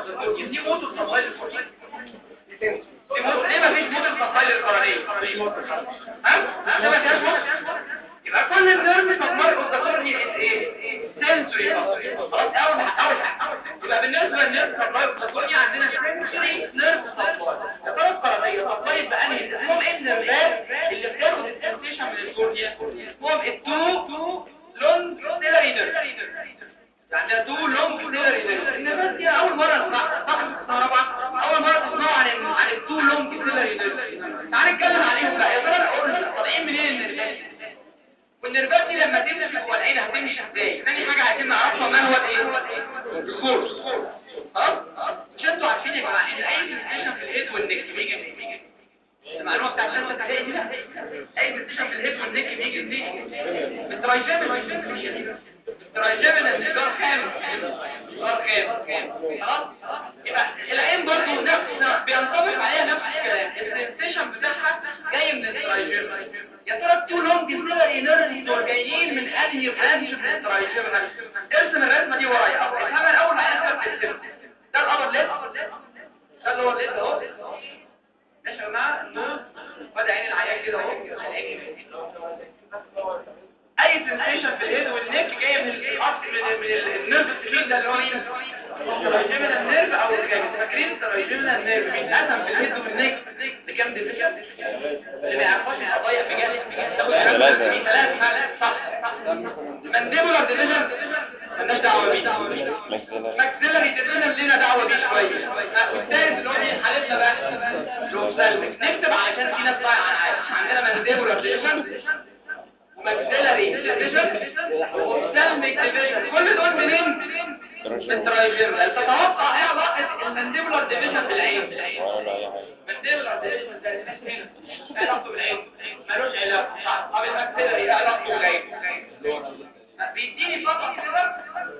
اوف دي موتور سبلاي للفورتين دي موتور ليه مفيش موتور سبلاي للقرنيه مفيش موتور ها ها ما فيهاش موتور يبقى كل النيرف سبلاي اوف ذا كورنيا از ايه سنسوري خلاص اول اول يبقى بالنسبه للنيرف سبلاي اوف ذا كورنيا عندنا سنسوري نيرف سبلاي يا ترى القرنيه سبلاي بانهي اسمهم ايه النيرفات اللي بتاخد السنسيشن من الكورنيا اسمهم التو لونج سيلري نيرف يعني تو لونج سيلري نيرف النيرفات دي اول مره نسمعها صح طبعا اول مره تسمعوا عن ال- عن التو لونج سيلري نيرف تعال نتكلم عليهم بقى يا ترى الاورجن طالعين منين النيرفات والنيرفات دي لما تمشي جوه العين هتمشي ازاي ثاني حاجه عايزين نعرفها ما هو الايه الكورس خلاص مش انتوا عارفين يا جماعه ان اي سنسيشن في الهيد والنك بيجي المعلومه بتاعت الشاشه التحليليه دي لا. اي سنسيشن في الهيد والنك بيجي منين بالترايجيمن الترايجيمن النجار خامس نجار خامس خلاص يبقى العين برضه نفس بينطبق عليها نفس الكلام السنسيشن بتاعها جاي من الترايجيمن يا ترى التو لونج سيلري نيرفز دول جايين من انهي برانش من الترايجيمن ارسم الرسمه دي ورايا او افهمها الاول معايا ترسم ده الابر ليد ده اللي هو الليد اهو ماشي يا جماعه النور وادي عين العيان كده اهو اي سنسيشن في الهيد والنك جايه من الاصل من من النيرف السكين ده اللي هو مين الترايجيمنال النيرف او الجامد فاكرين الترايجيمنال النيرف بيتقسم في الهيد والنك لكام ديفيجن اللي ما يعرفوش القضايا بجد ثلاثة. ثلاث صح صح مانديبولار ديفيجن مالناش دعوه بيه ماكسيلاري ماكسيلاري ديفيجن لينا دعوه بيه شويه والثالث اللي هو ايه حالتنا بقى لوكسالمك نكتب علشان في ناس ضايعه عندنا مانديبولار ديفيجن وماكسيلاري ديفيجن وسلمك ديفيجن كل دول منين؟ من الترايجيمنال تتوقع ايه علاقه المانديبولار ديفيجن بالعين ولا أي حاجة مانديبولار ديفيجن ده هنا ايه علاقته بالعين ملوش علاقه طب الماكسيلاري ايه علاقته بالعين بيديني فقط كده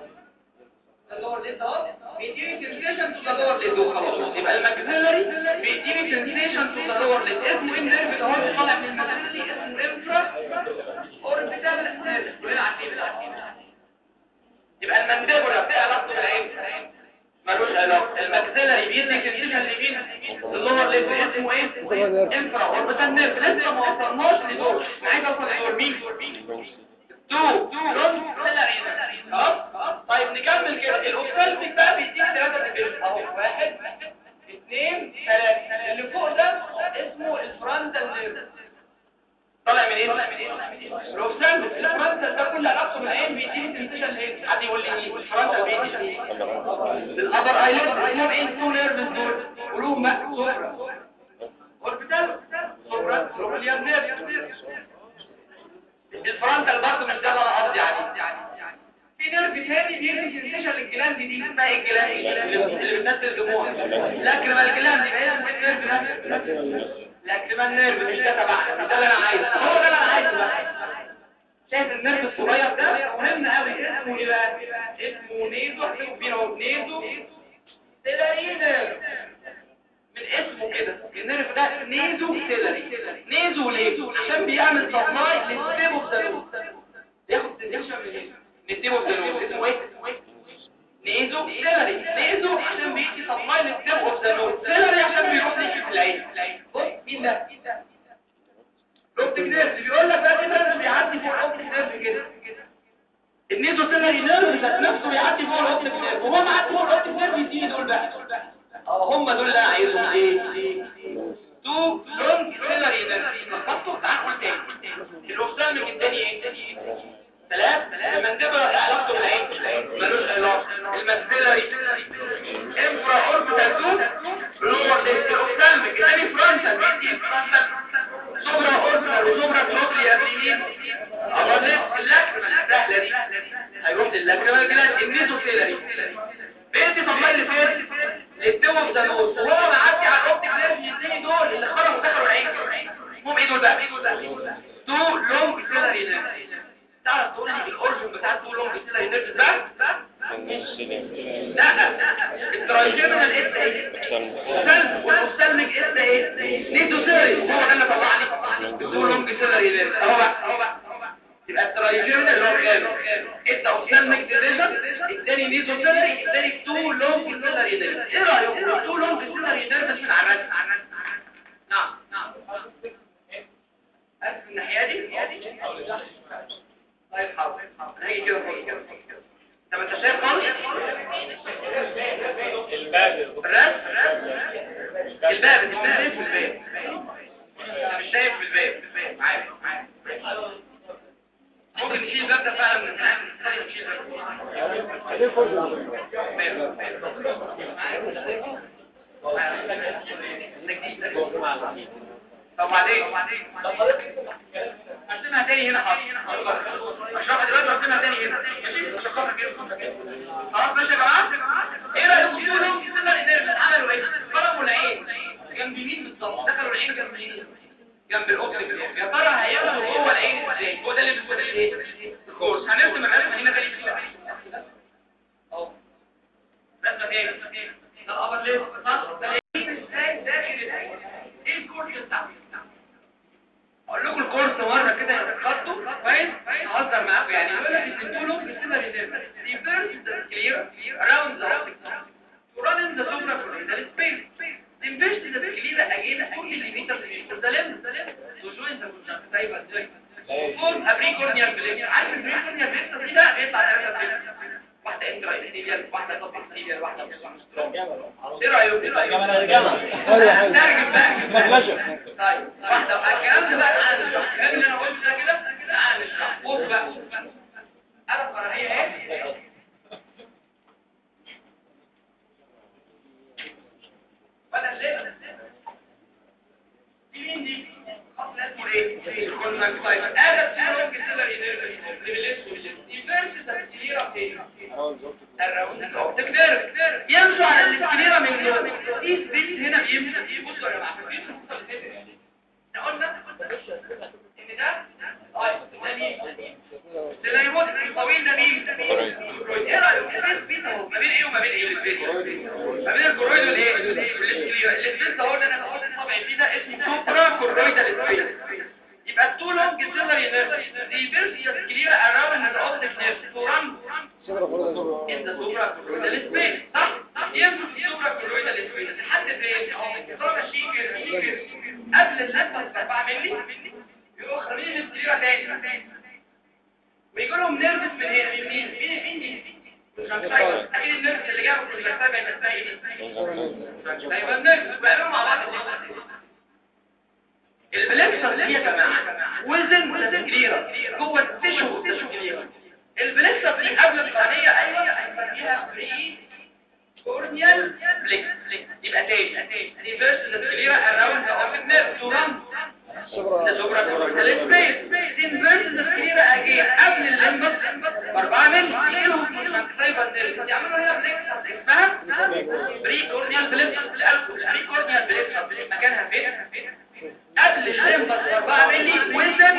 اللور ليد اهو بيديني سنسيشن تو ذا لور ليد وخلاص يبقى الماكسيلاري بيديني سنسيشن تو ذا لور ليد اسمه ايه النيرف ده هو طالع من الماكسيلاري اسمه انفرا اوربيتال نيرف كلنا عارفين العارفين يبقى المانديبولا بتاع علاقته بالعين ملوش علاقه الماكسيلاري بيدي سنسيشن لمين اللور ليد اسمه ايه انفرا اوربيتال نيرف لسه ما وصلناش لدول أنا عايز اوصل لدول مين تو لون سيلاري خلاص طيب نكمل كده الاوفالميك بقى بيديك ثلاثه ديفيجن اهو واحد اثنين ثلاثه اللي فوق ده اسمه الفرونتال نيرف طالع من ايه طالع من ايه الاوفالميك الفرونتال ده كل علاقته بالعين بيديني سنسيشن لايه حد يقول لي مين الفرونتال بيدي ايه الابر ايليد اسمهم ايه التو نيرفز دول قولوهم بقى سوبرا اوربيتال سوبرا سوبرا نيرف الفرونتال برضه مش ده اللي انا قصدي عليه في نيرف تاني بيدي سنسيشن للجلاند دي اسمها ايه الجلاند اللي بتنزل دموع لاكريمال جلاند يبقى هي اسمها النيرف ده لاكريمال نيرف مش ده تبعنا مش ده اللي انا عايزه هو ده اللي انا عايزه بقى شايف النيرف الصغير ده مهم قوي اسمه ايه بقى اسمه نيزو اكتبوا فيه اهو نيزو سيلاري نيرف من اسمه كده النيرف ده نيزو سيلاري نيزو ليه عشان بيعمل سبلاي للستيب اوف ذا نوز ياخد سنسيشن من هنا نستيب اوف ذا نوز اسمه ايه نيزو سيلاري نيزو عشان بيدي سبلاي للستيب اوف ذا نوز سيلاري عشان بيروح يشوف العين بص مين ده روبتك نيرف بيقول لك بقى كده بيعدي فوق روبتك نيرف كده النيزو سيلاري نيرف ذات نفسه بيعدي فوق روبتك نيرف وهو معدي فوق روبتك نيرف يديني دول بقى اه هم دول اللي انا عايزهم ايه تو لونج سيلاري نيرف خطوا تعال قول تاني الاوفسالميك التاني ايه ثلاث المندبل علاقته بالعين ملوش علاقه المسبيلاري انفرا اوربيتال تو لور الاوفسالميك التاني فرونتال بيدي فرونتال سوبرا اوربيتال وسوبرا تروكليا دي اظن اللاكريمال سهله دي هيروح للاكريمال جلاند النيزو سيلاري بيدي طبيعي اللي فين الدوم ده نوز وهو معدي على الاوبتيك نيرف يديني دول اللي خرجوا دخلوا العين المهم ايه دول بقى ايه دول بقى تو لونج سيلاري نيرف تعرف تقول لي الاورجن بتاع تو لونج سيلاري نيرف ده لا الترايجيمنال اس ايه سلف والمستلمك اس ايه نيتو سيلاري هو ده اللي طلعني تو لونج سيلاري نيرف اهو بقى اهو بقى يبقى الترايجيرنا اللي هو خالو ادى اوبسالميك ديفيجن الثاني ميزو سيلري الثاني تو لونج سيلري نيرفز ايه رايكم تو لونج سيلري نيرفز من على الرسم نعم نعم أسف الناحية دي طيب حاضر هيجي كده خالص طب انت شايف خالص الباب الرسم الباب انت مش شايف في الباب انا مش شايف في الباب عارف عارف ممكن نشيل الباب ده فعلا من الامتحان نشيل الباب طب بعدين ارسمها تاني هنا حاضر اشرحها دلوقتي وارسمها تاني هنا ماشي اشرحها كده خلاص ماشي يا جماعه ايه رايكم تقولوا كده الانرجي عملوا ايه ضربوا العين جنب مين بالظبط دخلوا العين جنب مين جنب الاوبتيك يا ترى هيعملوا جوه العين ازاي هو ده اللي بيقول ايه الكورس هنرسم الرسمه هنا تاني بسرعه اهو رسمه تاني ده الابر ليه صح ده العين ازاي داخل العين ايه الكورس بتاعه اقول لكم الكورس مره كده خدته كويس هزر معاكم يعني يقول لك انتوا له بسيطه ريفيرس كلير اراوند ذا اوبتيك وران ان ذا سوبرا كولويدال سبيس Invest in the clear again كل الليميتر في ده لازم ده لازم وجوين ده كنت سايبه ازاي فورم ابريكورنيال بليك عارف البريكورنيال بليك ده بيطلع واحده انترايتيريال واحده توبيكتيريال واحده بوستروم ايه رايكم ايه رايكم هنترجم بقى طيب واحده الكلام ده بقى انا الكلام اللي انا قلته ده كده انا اشرح بص بقى انا فرعيه ايه بدل ليه دي مين دي اصل اسمه ايه كنا طيب هذا السيروم كده ريليس ديفيرس تكتيرا فين تكتير يمشوا على الاسكليرا من جوه في سبيس هنا بيمشي بصوا يا جماعه في الخطه اللي فاتت احنا قلنا ان ده طيب ده مين ده يموت الطويل ده مين ايه رايك في سبيس اهو ما بين ايه وما بين ايه السبيس ما بين الكرويد والايه والاسكليرا السبيس اهو ده انا بحط الطبع فيه ده اسمه سوبرا كرويدال سبيس يبقى التو لونج سيلري نيرف دي بيرس كلير اراوند ذا اوبتيك نيرف تو ران ان ذا سوبرا كرويدال سبيس صح يمشي في السوبرا كرويدال سبيس لحد فين اهو طالما شيكر شيكر قبل اللفه 4 مللي يروح خارجين السكليرا تاني ويجي لهم نيرفس من هنا من مين مين مين دي الكونجكتيفا اكيد النيرفس اللي جابوا الكونجكتيفا يبقى اسمها ايه يبقى النيرفس بقى مع بعض البلكسر دي يا جماعه وزن تسكليرا جوه التشو تشو كليرا البلكسر دي قبل الثانيه ايوه هنسميها بري كورنيال بليكس يبقى تاني ريفيرس تسكليرا اراوند ذا اوبتيك نيرف تو ران ذا سوبرا كورنيال سبيس انفيرس تسكليرا اجين قبل الليمبس باربعه من يجيلهم كونجكتيفا نيرف يعملوا هنا بلكسر اسمها بري كورنيال بليكس بري كورنيال بليكس مكانها فين قبل الليمبس 4 مللي وزن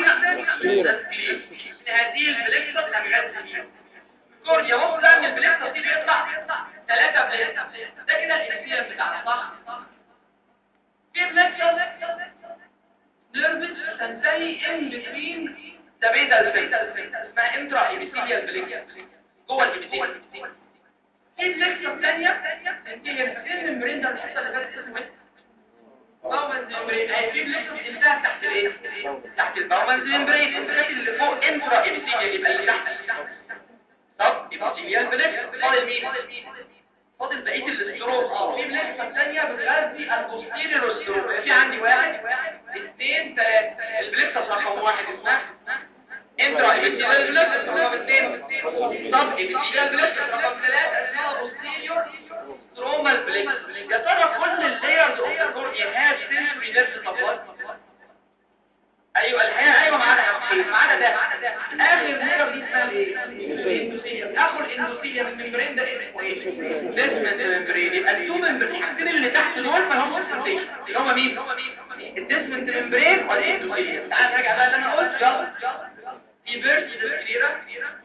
هذه البليكسر تغذي كوريا وصل ان البليكسر دي بيطلع 3 بليكسر ده كده الاكسير بتاعنا صح في بليكسر نيرفس تنتهي ان بتوين ذا بيزال فيس اسمها انترا ايبيثيليال بليكسر جوه الابيثيليال في بليكسر ثانيه تنتهي في الممبرين ده الحته اللي فاتت اسمه باومنز ممبرين هيجيب لكم انتهى تحت الايه تحت الباومنز ممبرين الحته اللي فوق انترا ايبيثيليال يبقى اللي تحت طب ايبيثيليال بليك فاضل مين فاضل بقيه الاستروم اه في بليك ثانيه بتغذي البوستيريور استروم في عندي واحد اثنين ثلاثه البليك رقم واحد اسمها انترا ايبيثيليال بليك رقم اثنين طب ايبيثيليال بليك رقم ثلاثه اسمها بوستيريور سترومال بليك يا ترى كل اللايرز اوف الكورنيا هاز سنسوري نيرف سبلاي ايوه الحقيقه ايوه ما عدا حاجتين ما عدا ده اخر نيرف دي اسمها ايه اخر الاندوثيليوم الممبرين ده اسمه ايه ديسمنت ممبرين يبقى التو ممبرين الحاجتين اللي تحت دول ما همش سنسيشن اللي هم مين الديسمنت ممبرين والاندوثيليوم تعال نرجع بقى اللي انا قلت يلا دي بيرتي كليرا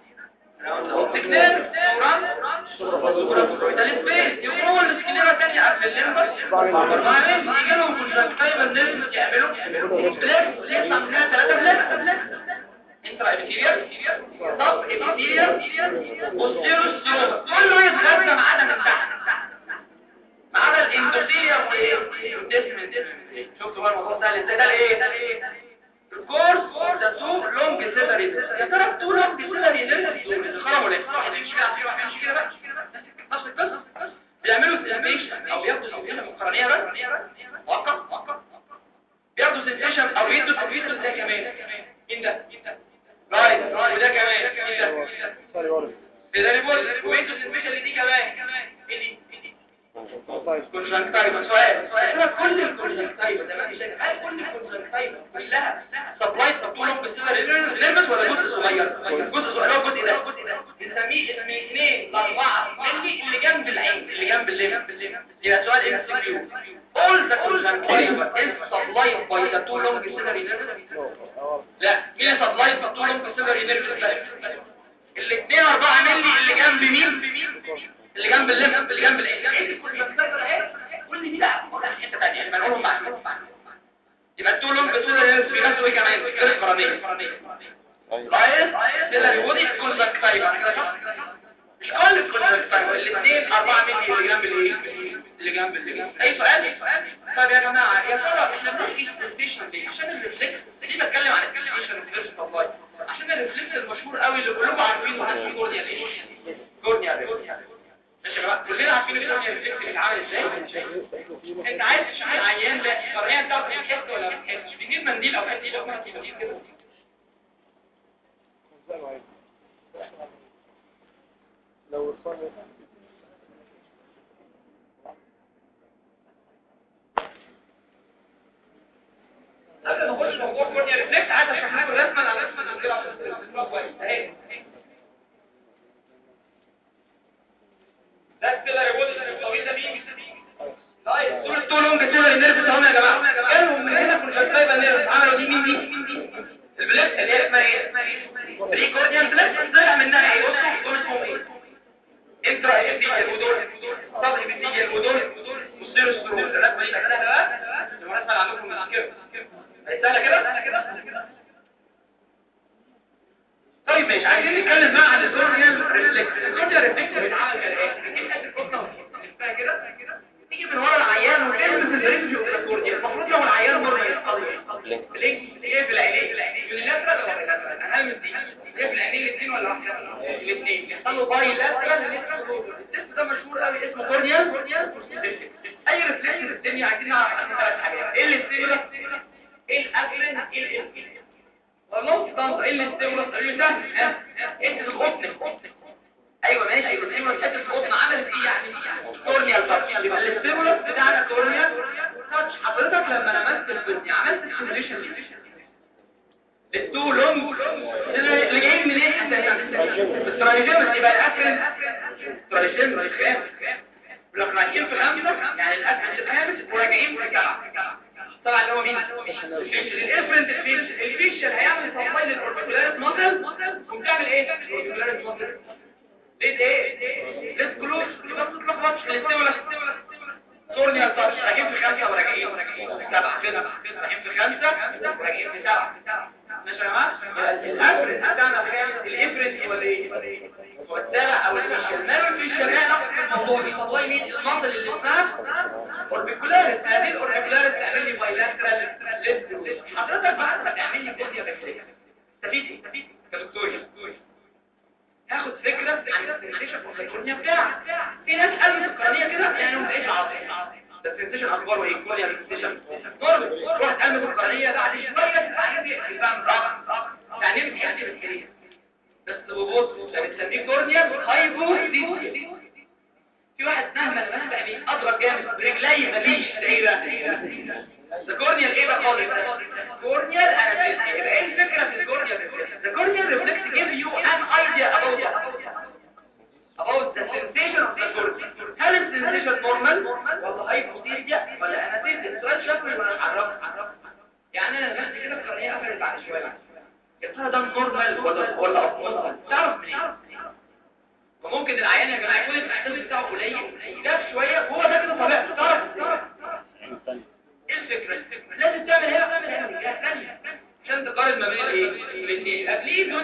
تكنير دوران ده السبيس يقولوا السكليرا تانية قبل الليمبس وبعدين يجي لهم كونجكتيفا النيرفس يعملوا بليكس يطلع منها ثلاثة بليكس انت انترا ابيثيليال طب ابيثيليال بوستيرو ستروما كله يتغذى ما عدا من تحت ما عدا الاندوثيليال والديسمنت شفتوا بقى الموضوع ده ازاي ده ايه الكورس ده تو لونج سيلري يا ترى تو لونج سيلري دول خرموا ليه واحد يمشي كده في واحد يمشي كده بقى نفس القصه بيعملوا سنسيشن او بياخدوا سنسيشن القرنيه بس وقف وقف بياخدوا سنسيشن او يدوا او يدوا ده كمان مين ده رايت وده كمان مين ده ده ريبول ويدوا سنسيشن دي كمان مين دي كونجكتايفا سؤال سؤال كل الكونجكتايفا ده ما فيش هل كل الكونجكتايفا كلها سبلاي سبتولوم بالسيلر نيرفس ولا جزء صغير جزء صغير هو الجزء ده بنسميه من 2 ل 4 مللي اللي جنب العين اللي جنب الليمف يبقى سؤال ام سي كيو all the conjunctiva is supplied by the two long ciliary nerves لا مين supplied by two long ciliary nerves الاثنين 4 مللي اللي جنب مين اللي جنب الليمف اللي جنب العين كل بكتيريا اهي كل دي لا كل حته ثانيه اللي بنقولهم مع يبقى التو لونج سيلر في نفسه ايه كمان غير القرنيه رايس سيلر ودي كونجكتيفا مش كل الكونجكتيفا الاثنين 4 مللي اللي جنب الايه اللي جنب الليمف اي سؤال طب يا جماعه يا ترى احنا بنحكي ستيشن ليه عشان الريفلكس ليه بتكلم عن الستيشن ريفلكس والله عشان الريفلكس المشهور قوي اللي كلكم عارفينه اسمه جورنيا ليه جورنيا ماشي يا جماعه كلنا عارفين الدنيا الفكر بيتعامل ازاي انت عايز تشوف العيان لا القرنيه بتاعته بتحس ولا ما بتحسش بيجيب منديل او منديل او منديل كده لو الصنع قبل ما نخش موضوع كورنيا ريفلكس عايز اشرح لكم رسمه على رسمه كده كويس اهي ده السيلر يقول الطويل ده مين طيب دول التو لونج سيلر نيرفز اهم يا جماعه كانوا من هنا في الجلطه نيرفز عملوا دي مين دي البلس اللي هي اسمها ايه ريكورديان بلس طلع منها ايه بصوا دول اسمهم ايه انترا ابيثيليال ودول سب ابيثيليال ودول مصير سترول الرسمه دي شكلها بقى الرسمه اللي عندكم مذكره سهله كده طيب ماشي عايزين نتكلم بقى عن الكورنيال ريفلكس الكورنيال ريفلكس بيتعمل كده كده تيجي من ورا العيان وتلمس الرينج اوف الكورنيال المفروض لو العيان مره يتقضي لينك ايه في العينين يونيلاترال ولا بيلاترال اهم دي ايه في العينين الاثنين ولا واحده الاثنين يحصل له باي لاترال التست ده مشهور قوي اسمه كورنيال اي ريفلكس في الدنيا عايزين نعرف عنه ثلاث حاجات ايه الاستيمولاس ايه الافرين ايه الانفلين والله طنط ايه الاستيمولاس اللي سهل ها انت القطن ايوه ماشي ايوه الاستيمولاس حته القطن عملت ايه يعني كورنيال تاتش يبقى الاستيمولاس بتاعنا كورنيال تاتش حضرتك لما لمست الجزء عملت ستيميوليشن التو لونج اللي جايين من ايه اساسا الترايجيمس يبقى الافرين الترايجيمس الخامس ولو احنا رايحين في خمسه يعني الافرين الخامس وراجعين في سبعه طبعا اللي هو مين الافرنت الفيشل الفيشل هيعمل سبلاي للاوربيكولاريس ماسل وبتعمل ايه الاوربيكولاريس ماسل ليه ايه ليت كلوز يبقى ما تتلخبطش الاستيمولاس كورنيال تاتش راجعين في خمسه وراجعين سبعه كده راجعين في خمسه وراجعين في سبعه ماشي يا جماعه الافرنت بتاعنا الخامس الافرنت هو الايه هو السابع او الفيشل ما الفيشل هي نفس الموضوع بيسبلاي مين الماسل اللي اسمها اوربيكولاريس هذه الاوربيكولاريس تعمل لي بايلاترال ليفت حضرتك بعد ما تعمل لي كورنيا بكتيريا استفيدي استفيدي كدكتور هاخد فكره عن السنسيشن اوف الكورنيا بتاعك في ناس قالوا القرنيه كده يعني ما بقتش عاطفه ده السنسيشن اخباره ايه كورنيا السنسيشن نورمال واحد قال له القرنيه ده بعد شويه الحاجات دي يبقى مضاعف يعني ايه بتحس بالكريه بس ببص ده بتسميه كورنيا هايبو في واحد مهما مهما يعني اضرب جامد برجلي مفيش ايه ده ده كورنيال ايه بقى خالص كورنيال انا يبقى ايه الفكره في الكورنيال the corneal reflex give you an idea about about the sensation of the cornea هل السنسيشن نورمال ولا هايبوثيريا ولا اناثيزيا السؤال شكله يبقى عرفت يعني انا نفسي كده القرنيه قفلت بعد شويه يا ترى ده نورمال ولا ولا ابنورمال تعرف منين وممكن العيان يا جماعه يكون الاحساس بتاعه قليل جاب شويه وهو ده كده طبيعته تعرف تعرف ايه الفكره لازم تعمل هنا تعمل هنا ثانيه عشان تقارن ما بين الايه الاثنين قبليه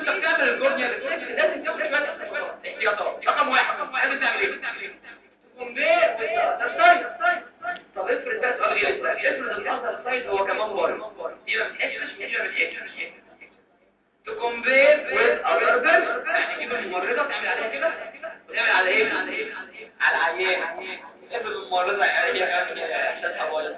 دي لسه افرض الاذر سايد هو كمان بارد دي ما بتحسش دي ما بتحسش تكمبير with other person يعني تجيب الممرضة تعمل عليها كده وتعمل على ايه على ايه على العيان افرض الممرضة هي احساسها ولا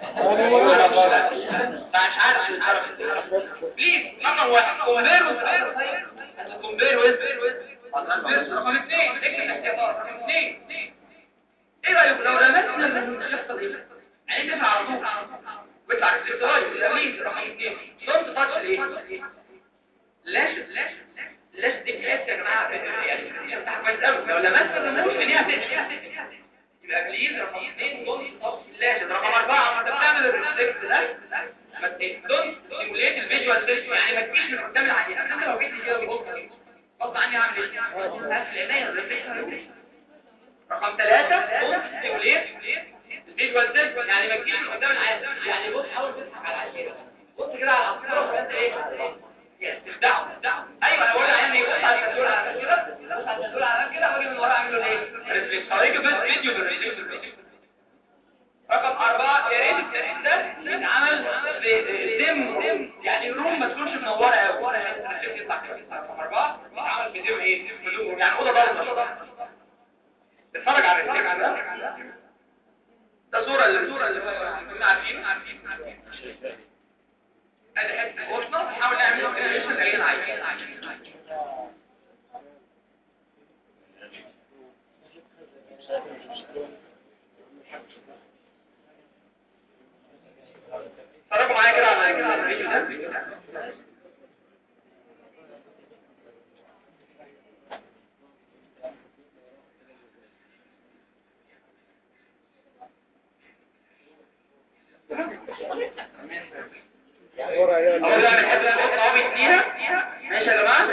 مش عارف شو الطرف بليز رقم واحد كومبير with كومبير with رقم اثنين اكتب الاحتياطات رقم اثنين ايه رايك لو لمسنا الشخص دي يعني تدفع على طول ويطلع الاستيرويد الامين رقم اثنين دونت تاتش الايه لاش لاش لاش دي بحيث يا جماعه يعني مش هتفتح كويس قوي لو لمست الرموش من هنا هتقفل يبقى بليز رقم اثنين دونت تاتش لاش رقم اربعه ما انت بتعمل الريفلكس ده ما دونت ستيموليت الفيجوال سيستم يعني ما تجيش من قدام العيان انا لو جيت كده ببص بص عني اعمل ايه؟ هقفل عينيا الريفلكس رقم ثلاثة دونت ستيموليت الفيجوال سيستم يعني ما تجيش من قدام العيان يعني بص حاول تضحك على العيان بص كده على الصوره وانت ايه تبدعوا ايوه انا بقول العيان يبص على الدكتور على كده بص على الدكتور على كده واجي من ورا اعمل له ايه ريفلكس هوريك بس فيديو بالريفلكس رقم أربعة يا ريت التاريخ ده يتعمل بدم يعني روم ما تكونش منورة قوي الريفلكس يطلع كده رقم أربعة يتعمل بدم ايه يعني أوضة ضلمة اتفرج على الريفلكس ده ده صورة اللي الصورة اللي كنا عارفين عارفين ادي حته وصلنا نحاول نعمل كالكوليشن لأي العين اتفرجوا معايا كده على الفيديو ده ورا يا اول ما بنحب نحط قوي فيها ماشي يا جماعه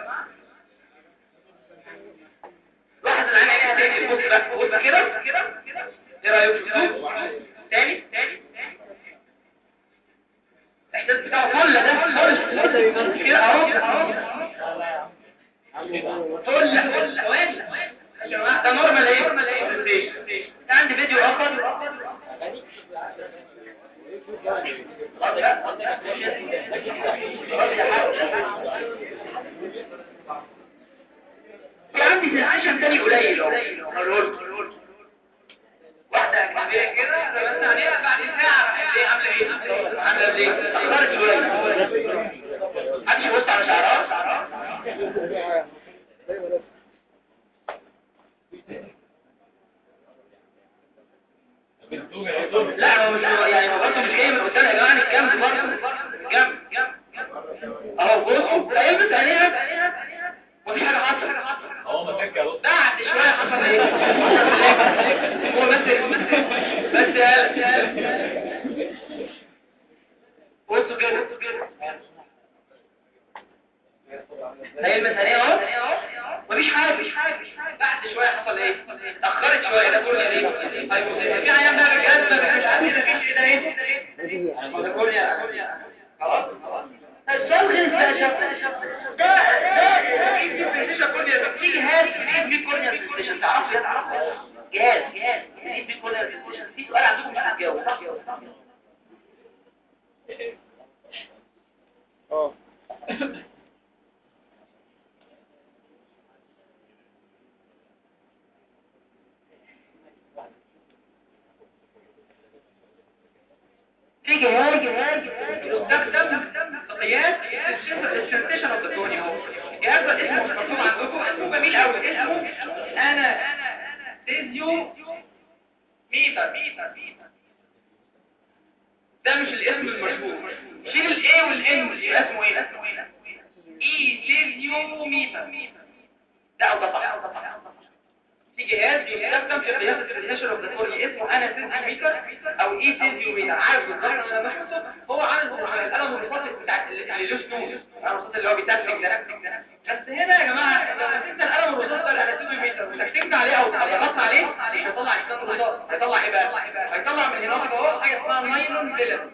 لاحظ العين عليها تاني بص بقى بص كده ايه رايك شوف تاني تاني الاحساس بتاعه فل ده فل كده اهو اهو فل فل ثواني يا جماعه ده نورمال ايه نورمال ايه عندي فيديو اخر في عندي سنعيشن تاني قليل اهو واحدة كبيرة كده رمزنا عليها بعد ساعة راحت ايه عاملة ايه؟ عاملة ايه؟ اتأخرت شوية محدش يبص على شعرها لا هو مش يعني هو برضه مش جاي من قدام يا جماعة الجنب برضه جنب جنب اهو بصوا هيلبس عليها ودي حاجة حصلت هو ما فكر بص بعد شوية حصل ايه؟ هو بس بس بصوا كده هيلبس عليه اهو مفيش حاجة مفيش حاجة بعد شوية حصل ايه؟ اتأخرت شوية ده كله ايه؟ طيب في عيال بقى رجالات ما مش عارف ايه ده مفيش ايه ده ايه؟ ده كله خلاص خلاص الشغل ده ده الفيزيشن كورنيا بتيجي هاري جديد في كورنيا فيزيشن تعرفوا تعرفوا جهاز جهاز جديد في كورنيا فيزيشن في سؤال عندكم مش هتجاوب صح اه في جهاز يستخدم قياس السنتيشن اوف ذا توني اهو الجهاز ده اسمه مش مكتوب عندكم اسمه جميل قوي اسمه انا فيزيو ميتر ده مش الاسم المشهور شيل الاي والان يبقى اسمه ايه اسمه ايه اي فيزيو ميتر ده او ده صح في جهاز بيستخدم في قياس السنتيشن اوف ذا توني اسمه انا سنتيمتر او اي فيزيومتر عارف بالظبط انا بحطه هو عامل هو على القلم الرصاصي بتاع اللي له سنون الرصاص اللي هو بيتفلك ده بس هنا يا جماعه لو مسكت القلم الرصاص ده على سنتيمتر وتكتبت عليه او ضغطت عليه مش هيطلع اشكال الرصاص هيطلع ايه بقى هيطلع من هنا اهو حاجه اسمها نايلون فيلم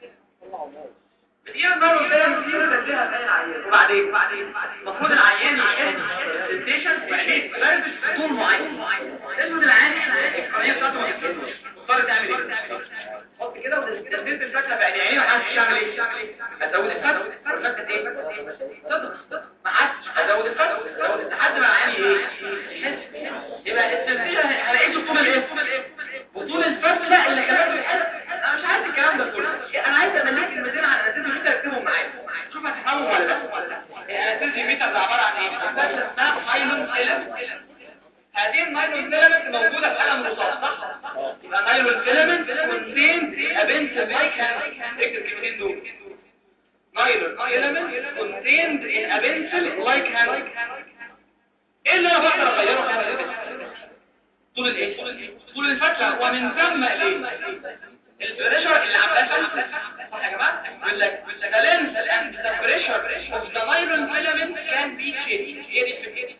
بتجيب النار فيلم دي وتديها تاني العيان وبعدين بعدين المفروض العيان يحس السنتيشن وعينيه تبردش في طول معين اسمه العيان القضيه بتاعته ما تتكلمش مضطر تعمل ايه حط كده تسديد الفتله بعد عينه محدش يعمل ايه ازود الفتله الفتله ايه صدق صدق ما حدش ازود الفتله ازود لحد ما عيني ايه يحس. يبقى التسديد هلاقيه طول الايه بطول الفتله اللي كمان بيحس انا مش عايز الكلام ده كله انا عايز امليك المدينه على اساس ان انت تكتبهم معايا شوف هتفهموا ولا لا الاساس الميتر ده عباره عن ايه فتله اسمها نايلون فيلم هذه النايلون فيلمنت موجوده في قلم رصاص صح يبقى نايلون فيلمنت كونتين ابنت لايك هاند اكتب الكلمتين دول نايلون فيلمنت كونتيند ان ابنت لايك هاند ايه اللي انا بقدر اغيره في هذا الاسم طول الايه طول الفتله ومن ثم الايه البريشر اللي عاملاه صح يا جماعه يقول لك the length and the pressure of the nylon filament can be changed هي دي الفكره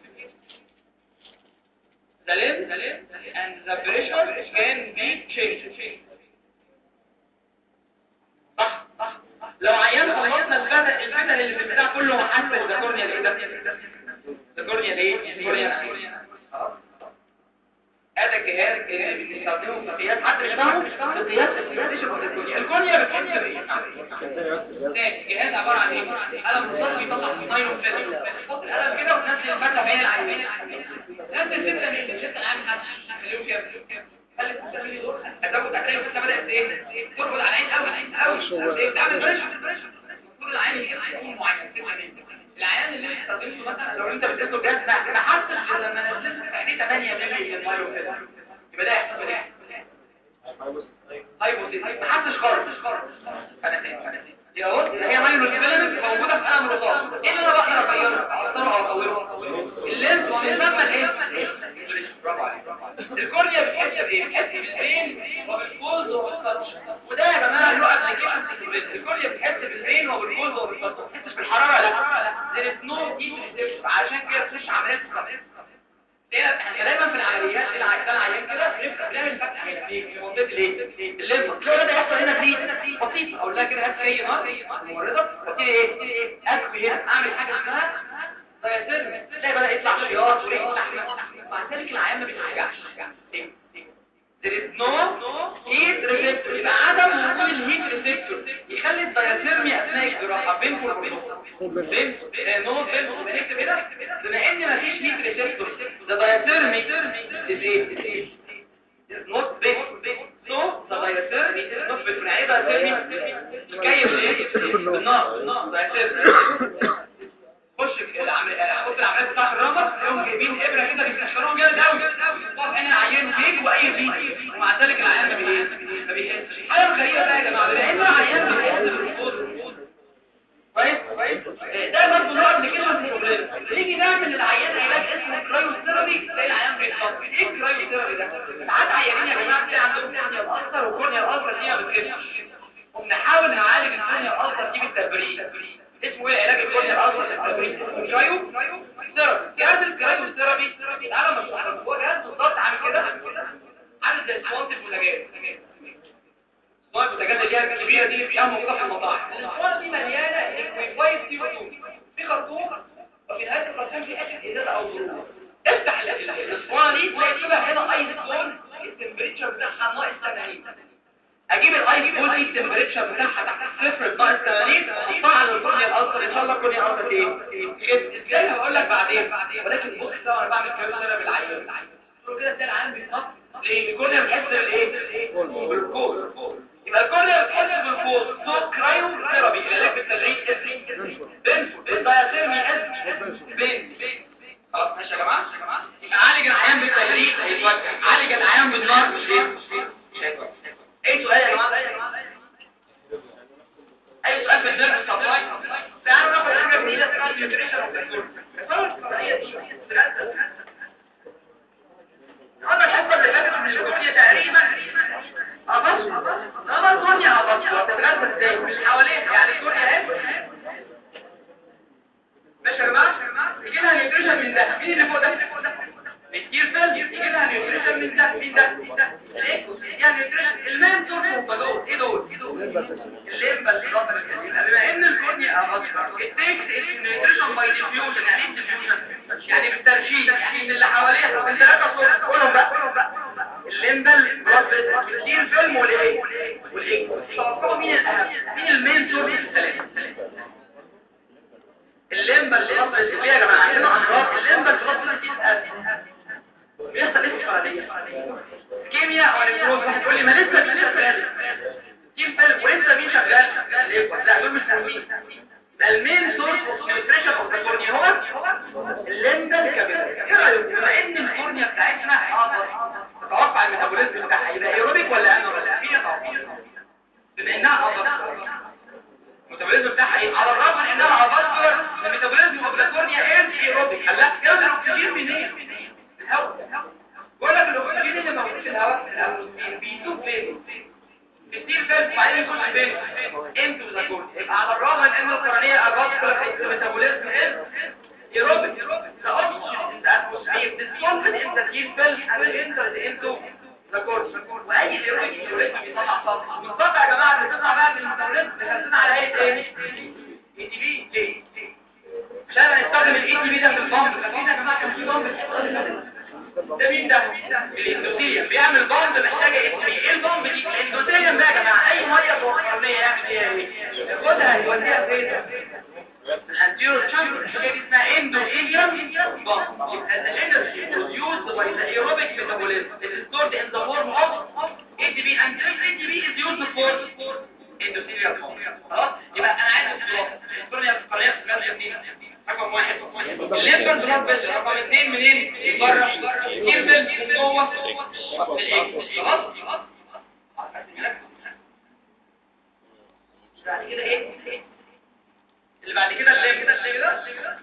the length and the pressure can be changed صح صح لو عيان خلصنا الفتل الفتل اللي في البتاع كله محسن الكورنيا الايه ده الكورنيا الايه الكورنيا هذا الجهاز اللي بنستخدمه في قياس حد مش فاهمه في قياس الفيزيشن اوف الكورنيا الكورنيا بتحس بايه تاني جهاز عباره عن ايه قلم رصاص بيطلع نايلون فيلم تحط القلم كده وتنزل الفتله بين العينين نزل ستة مللي ستة العين محدش مليون كام خلي الستة مللي دول هتاخد هتلاقي الستة بدأت ايه تربط على العين قوي قوي تعمل بريشر كل العين يجي معين ستة مللي العيان اللي بيستخدمه مثلا لو انت بتقيسه جهاز ده انا حاسس ان لما نزلت في عينيه 8 مللي للمايو كده يبقى ده يحصل ايه هايبوثيسيس ما حدش خالص فنتين فنتين يبقى بص هي مايو الفيلمنت موجوده في قلم رصاص ايه اللي انا بقدر اغيره اغيره او اطوره اللينس ومن ثم الايه برافو عليك الكورنيا بتحس بايه بتحس بالبين وبالفوز وبالتاتش وده يا جماعه له ابلكيشن الكورنيا بتحس بالبين وبالفوز وبالتاتش ما بتحسش بالحراره لا there is no heat عشان كده مش عمليه احنا دايما في العمليات العيان العيان كده بنبقى بنعمل فتح هنا في منطقه الايه الليمف لو ده يحصل هنا في بسيط اقول لها كده هات اي نار ممرضه وابتدي ايه اكفي هنا اعمل حاجه اسمها فيتم تلاقي بدا يطلع شياط وريق لحمه مع ذلك العيان ما بيتوجعش there is no heat receptor يبقى عدم وجود الهيت ريسبتور يخلي الدياثيرمي اثناء الجراحه بينكم وبينكم بين نو بين بنكتب هنا بما ان مفيش هيت ريسبتور ده دياثيرمي is ايه is not big so the diathermy is not big يعني ايه diathermy مكيف ايه بالنار بالنار diathermy خش في العمليات خش العمليات بتاعت الرمر يوم جايبين ابره كده بيكسروهم جامد قوي طب احنا عيان فيك واي فيك ومع ذلك العيان ما بيهز ما بيهزش حاجه غريبه بقى يا جماعه لان العيان بيهز بالركود كويس كويس ده برضه نوع ابلكيشن بروبلم نيجي نعمل للعيان علاج اسمه كرايوثيرابي تلاقي العيان بيتصاب ايه الكرايوثيرابي ده ساعات عيانين يا جماعه بتلاقي عندهم كورنيا الاثر وكورنيا الاثر دي ما بتخفش وبنحاول نعالج الكورنيا الاثر دي بالتبريد اسمه ايه علاج الكورنيا الاصغر للتبريد كرايو ثيرابي جهاز الكرايو ثيرابي انا مش عارف هو جهاز بالظبط عامل كده عامل زي اسطوانه البوتاجاز اسطوانه البوتاجاز اللي هي الكبيره دي اللي فيها موجوده في المطاعم الاسطوانه دي مليانه ليكويد سي 2 في خرطوم وفي نهايه الخرطوم في حته ازازه او ظروف افتح الاسطوانه دي تلاقي فيها هنا ايس كون التمبريتشر بتاعها ناقص 80 اجيب الاي بي بول التمبريتشر بتاعها تحت الصفر ناقص 80 احطها على الكورنيا الاصغر ان شاء الله الكورنيا الاصغر ايه ازاي هقول لك بعدين ولكن بص ده وانا بعمل كلام انا بالعيان كده تلاقي العيان بيتنط ليه الكورنيا بتحس بالايه بالكول يبقى الكورنيا بتحس بالكول سو كرايو ثيرابي العلاج بالتدريج بنفو الدايثيرمي اس بين خلاص ماشي يا جماعه يبقى عالج العيان بالتدريج هيتوجه عالج العيان بالنار مش ايه مش هيتوجه اي سؤال يا جماعه اي سؤال في النيرف سبلاي تعالوا ناخد حاجه جديده اسمها النيوتريشن اوف هذا الحصه اللي فاتت من الكورنيا تقريبا ابص انا الكورنيا ابص هتتغذى ازاي مش حواليها يعني الكورنيا اهي ماشي يا جماعه يجي لها نيوتريشن من ده مين اللي فوق ده كتير سيل يجي لها نيوتريشن من ده مين ده ليه يعني المام دول دول ايه دول ايه دول الليمبا اللي ضغط بما ان الكورنيا اصغر التكس النيوتريشن باي ديفيوجن يعني ايه ديفيوجن يعني بالترشيد يعني اللي حواليها الثلاثه صوت قولهم بقى الليمبل بلاد فيسل كتير فيلم والايه والايه توقعوا مين الاهم مين المين سورس الثلاثه الليمبل بلاد فيسل يا جماعه عندنا امراض الليمبل بلاد فيسل دي بيحصل ايه في الفراديه كيمياء او نيكروز واحد يقول لي ما لسه في لسه كيم فيلم ولسه مين شغال ليه لا دول مش مهمين ده المين سورس اوف نيوتريشن اوف ذا كورنيا هو الليمبل كابيلاري ايه رايك بما ان الكورنيا بتاعتنا حاضر تتوقع الميتابوليزم بتاعها يبقى ايروبيك ولا انوريك في توقع بما انها حاضر الميتابوليزم بتاعها ايه على الرغم من انها عضلات الميتابوليزم اوف ذا كورنيا از ايروبيك هلا يقدر الاكسجين منين الهواء بقول لك الاكسجين اللي موجود في الهواء بيدوب فين كتير فيلم وبعدين يخش فين انتو ذا كورنيا يبقى على الرغم من ان القرنيه الراسكولار الميتابوليزم از aerobic. The oxygen in the atmosphere dissolved in the deep cells will enter into the core. واي aerobic aerobic بيطلع طاقه. والطاقه يا جماعه اللي بتطلع بقى من الميتابوليزم بتخزنها على هيئه ايه؟ اي تي بي ليه؟ عشان هنستخدم الاي تي بي ده في البامب فاكرين يا جماعه كان في بامب ده مين ده؟ الاندوثيليوم بيعمل بامب محتاجه ايه؟ ايه البامب دي؟ الاندوثيليوم ده يا جماعه اي ميه جوه القرنيه يعمل فيها ايه؟ ياخدها يوديها فين؟ الانتيرو تشامبر الحاجه دي اسمها اندوثيليوم بامب يبقى the energy produced by the aerobic metabolism it is stored in the form of ATP and this ATP is used for endothelial bond خلاص يبقى انا عايز الصوره الكورنيا القرنيه الثلاثه دي رقم واحد الليمبر بلاد بس رقم اثنين منين بره كيربل من جوه خلاص بعد كده ايه اللي بعد كده اللي كده اللي كده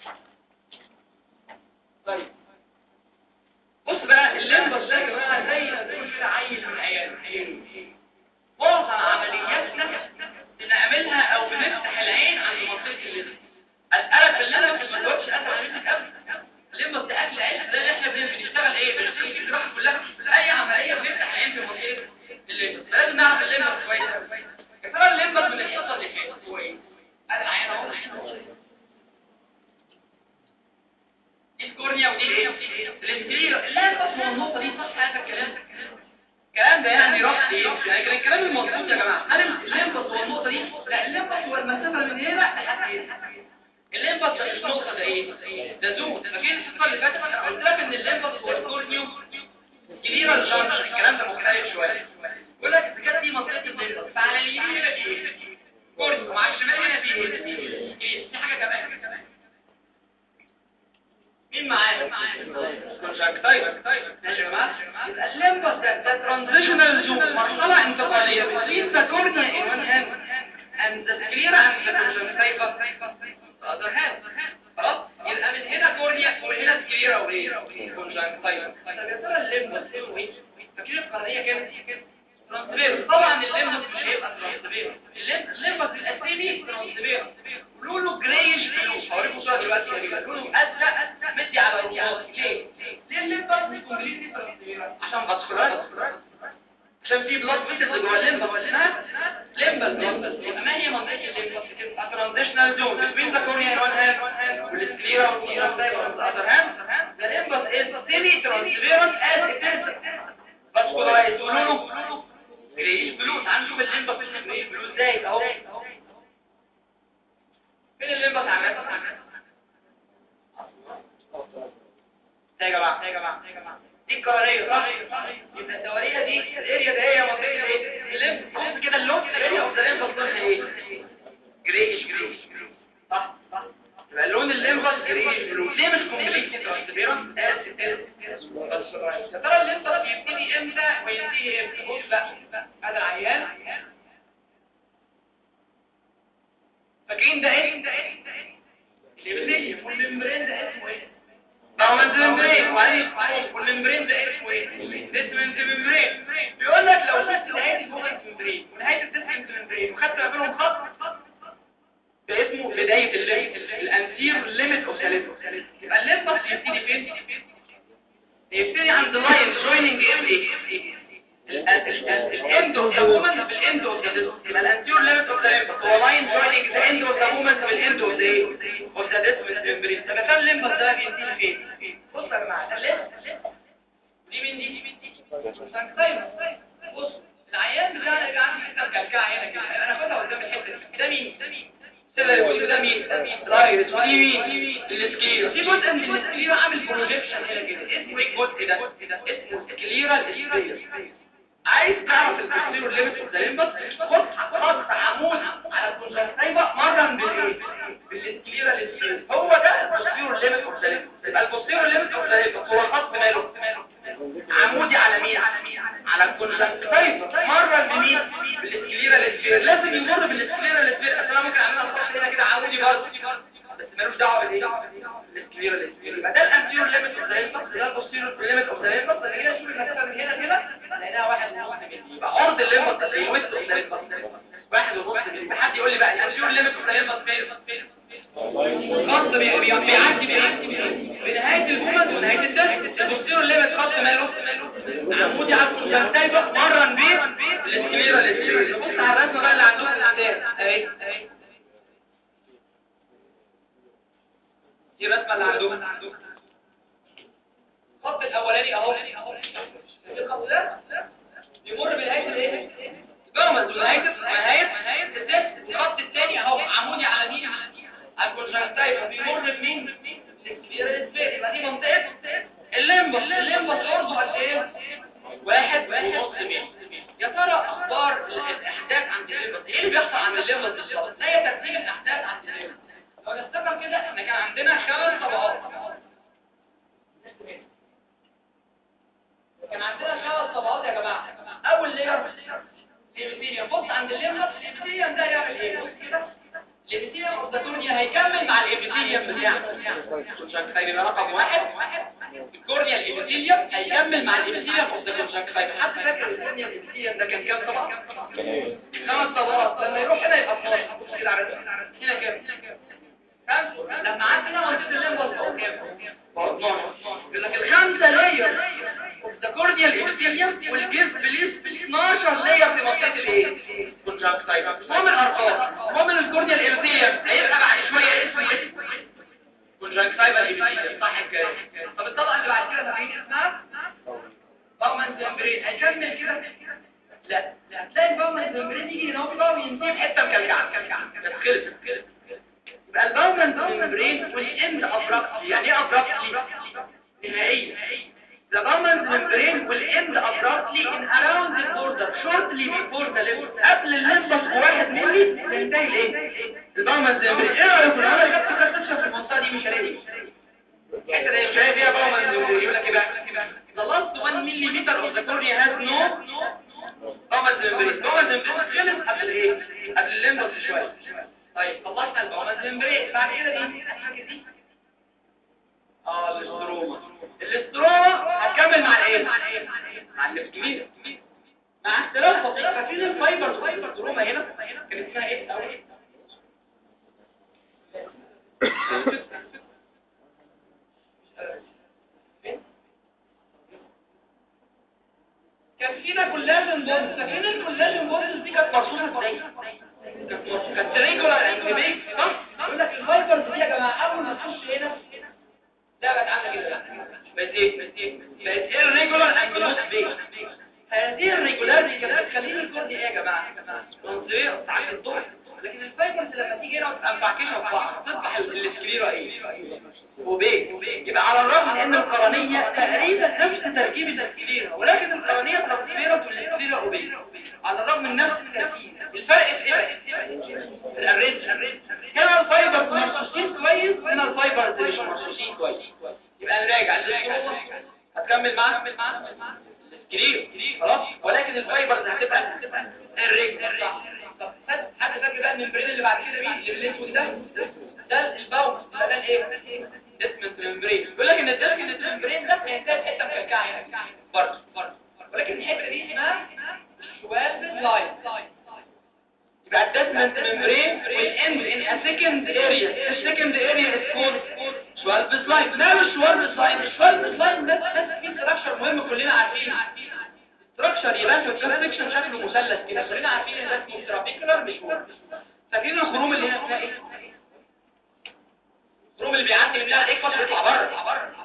طيب بص بقى الليمبر ده يا جماعه زي كل عيل من عيال معظم عملياتنا بنعملها او بنفتح العين عند منطقه الليمبر اسالك بالله ما تجاوبش انا عملتك ابدا الليمبر ده اكل عيش ده اللي احنا بنشتغل ايه بنشتغل في الجراحه كلها اي عمليه بنفتح العين في منطقه الليمبر فلازم نعرف الليمبر كويس يا ترى الليمبر من الحصه اللي فاتت هو ايه انا العين اهو دي الكورنيا ودي ايه الانتيريور لا تسمع النقطه دي صح هذا الكلام الكلام ده يعني رفض ايه يعني كان الكلام المظبوط يا جماعه هل الليمبس هو النقطه دي لا الليمبس هو المسافه من هنا لحد هنا الليمبس النقطه ده ايه ده زون فاكرين الحصه اللي فاتت انا قلت لك ان الليمبس هو الكورنيو كبيره الجانش الكلام ده مختلف شويه بقول لك اذا كانت دي منطقه الليمبس فعلى اليمين هنا في ايه كورنيو وعلى الشمال هنا في ايه في حاجه كمان مين معايا كونجكتايف ماشي يا جماعه يبقى الليمبس ده ده ترانزيشنال زون مرحله انتقاليه بين ذا كورنيا in one hand and the sclera and the conjunctiva the other hand خلاص يبقى من هنا كورنيا ومن هنا سكليرا وايه كونجكتيفا طب يا ترى الليمبس هو ايه فاكرين القرنيه كانت ترانسفير طبعا الليمبس مش هيبقى ترانسفير الليمبس الاسيمي ترانسفير لونه جريش بلو هوريكم صوره دلوقتي يا جماعه لونه ازرق مدي على الرصاص ليه ليه الليمبس مش كومبليتلي ترانسفير عشان فاسكولار عشان في بلاد فيسز جوه الليمبس اسمها ليمبس يبقى ما هي منطقه الليمبس تبقى ترانزيشنال زون بين ذا كورنيا وان هاند والسكليرا والسكليرا on the other hand the limbus is semi-transparent as it is vascularized ولونه جريش بلو هنشوف الليمبس اسمه جريش بلو ازاي اهو فين الليمبس عمال يا جماعه يا جماعه يا جماعه دي الكهريه صح يبقى الدوريه دي الاريا ده هي منطقه ايه الليمب بص كده اللون الاريا اوف ذا ليمب لونها ايه جريش جريش صح صح يبقى لون الليمبس جريش بلو ليه مش كومبليت ترانسبيرنت بس يا ترى الليمبس بيبتدي امتى وينتهي امتى بص بقى هذا العيان فاكرين ده ايه الابتدي والممبرين ده اسمه ايه ما هو الممبرين وبعدين والممبرين ده اسمه ايه ديسمنت ممبرين بيقول لك لو شفت نهايه البومنت ممبرين ونهايه الديسمنت ممبرين وخدت ما بينهم خط ده اسمه بدايه الليمت الانتير ليميت اوف ذا يبقى الليمبس يبتدي فين يبتدي عند لاين جويننج ام ايه الاند اوف ذا مومنت بالاند اوف ذا يبقى الانتير ليميت اوف ذا ليمبس هو لاين جويننج ذا اند اوف ذا مومنت بالاند اوف ذا ايه اوف ذا ديسمنت ممبرين طب كام ليمبس ده بينتهي فين بص يا جماعه ده الليمبس دي مين دي طيب بص العيان بتاعنا يبقى عندي حته مكلكعه هنا كده انا كنت قدام الحته دي ده مين سيلري وده مين رايت ودي مين السكليرا في جزء من السكليرا عامل بروجيكشن هنا كده اسمه ايه الجزء ده اسمه سكليرا السبيس عايز تعرف البوستيرور ليميت اوف ذا ليمبس خد خط عمود على الكونجكتيفا مرن بالايه بالسكليرا السبيس هو ده البوستيرور ليميت اوف ذا ليمبس يبقى البوستيرور ليميت اوف ذا ليمبس هو خط ماله عمودي على مين على الكونجكتيفا مرن بمين بالسكليرا السبيس لازم يمر بالسكليرا السبيس اصل انا ممكن اعملها خط هنا كده عمودي برضه بس ملوش دعوه بالايه السكليرا السبيس يبقى ده الانتيرور ليميت اوف ذا ليمبس ده البوستيرور ليميت اوف ذا ليمبس اللي هي شوف المسافه من هنا كده لقيناها واحد ونص مللي يبقى عرض الليمبس اللي الويست اوف ذا ليمبس واحد ونص مللي حد يقول لي بقى الانتيرور ليميت اوف ذا ليمبس فين خط بي- بي- بيعدي بايه بنهايه الجمل ونهايه الدرس البوستيرور ليميت خط ماله عمودي على الكونجكتيفا مرن بيه الاسكليرا الاسكليرا بص على الرسمه بقى اللي عندكم الاعداد اهي اهي دي الرسمه اللي عندكم الخط الاولاني اهو الخط ده يمر بنهايه الايه جرمز ونهايه نهايه نهايه الدرس الخط الثاني اهو عمودي على مين على الكونجكتيفا بيمر بمين الاسكليرا الاسكليرا يبقى دي منطقه الليمبس الليمبس عرضه قد ايه واحد ونص متر يا ترى اخبار الاحداث عند الليمبس ايه اللي بيحصل عند الليمبس بالظبط زي ترتيب الاحداث عند الليمبس لو نفتكر كده احنا كان عندنا خمس طبقات كان عندنا خمس طبقات يا جماعه اول لير الابيثيليوم بص عند الليمبس الابيثيليوم ده يعمل ايه بص كده الابيثيليوم اوف ذا كورنيا هيكمل مع الابيثيليوم بتاعه هيبقى رقم واحد الكورنيا الابيثيليوم هيكمل مع الابيثيليوم اوف ذا كونجكتيفا حد فاكر الكورنيا الابيثيليوم ده كان كام طبقه خمس طبقات لما يروح هنا يبقى 12 بص كده على هنا كام خمسة لما عندنا منطقة الليمبس فوق كام؟ فوق 12 يقول لك الخمسة لاير اوف ذا كورنيال ابيثيليوم والجيف بليس 12 لاير في منطقة الايه؟ كونجكتيفا المهم الارقام المهم ان الكورنيال ابيثيليوم هيبقى بعد شوية اسمه ايه؟ كونجكتيفا ابيثيليوم صح كده طب الطبقة اللي بعد كده فاكرين اسمها؟ باومنز ممبرين هيكمل كده لا لا هتلاقي الباومنز ممبرين يجي هنا هو وينتهي في حتة مكلكعة مكلكعة خلص خلص يبقى الباومنز ممبرين والاند ابراكتلي يعني ايه ابراكتلي نهائيا The Bowman's membrane will end abruptly in around the border shortly before the limbus قبل الليمبس بواحد ملي تنتهي الايه؟ الباومنز membrane ايه رأيكم لو انا خدت كارتشة في المنطقة دي مش هلاقي الحته دي مش هلاقي فيها باومنز membrane يقول لك ايه بقى؟ The last 1 millimeter of the cornea has no باومنز membrane باومنز membrane خلص قبل ايه؟ قبل الليمبس شوية طيب خلصنا الباومنز membrane بعد كده دي الحاجة دي اه الاستروما الاستروما هتكمل مع الايه مع الليفتومير مع اختلاف بسيط فاكرين الفايبر فايبر استروما هنا كانت اسمها ايه الاول كان فينا كولاجين بوند فاكرين الكولاجين بوند دي كانت مرصوصه ازاي كانت ريجولار انكبيك صح يقول لك الفايبرز دي يا جماعه اول ما تخش هنا لا بقت عامله كده بقت ايه بقت ايه بقت irregular and not big هذه الريجولاريتي كانت بتخليني الكورني ايه يا جماعه منطقه ساعات الضوء لكن الفايبرز لما تيجي هنا وتبقى مبعكشه في بعض تصبح السكليرا ايه وبيج يبقى على الرغم من ان القرنيه تقريبا نفس تركيب السكليرا ولكن القرنيه تركيبه والسكليرا وبيج على الرغم من نفس التركيب الفرق في ايه بقى؟ الارينج هنا الفايبرز مرصوصين كويس هنا الفايبرز مش مرصوصين كويس يبقى نراجع الاستروما هتكمل معاك كتير خلاص ولكن الفايبرز هتبقى الريج طب حد حد فاكر بقى ان البرين اللي بعد كده مين اللي الاسود ده ده الباوم ده الايه ديسمنت ممبرين بيقول لك ان الديسمنت ممبرين ده هيحتاج حته مكلكعه هنا برضه برضه ولكن الحته دي اسمها شوال لاين يبقى الديسمنت ممبرين will end in a second area the second area is called شوال لاين ده مش شوال لاين الشوال لاين ده بس فيه ستراكشر مهم كلنا عارفين ستراكشر يبان في الكروس سكشن شكله مثلث كده كلنا عارفين ان ده اسمه ترابيكولار مش وورد فاكرين الخروم اللي هنا اسمها ايه الخروم اللي بيعدي منها ايه قصر يطلع بره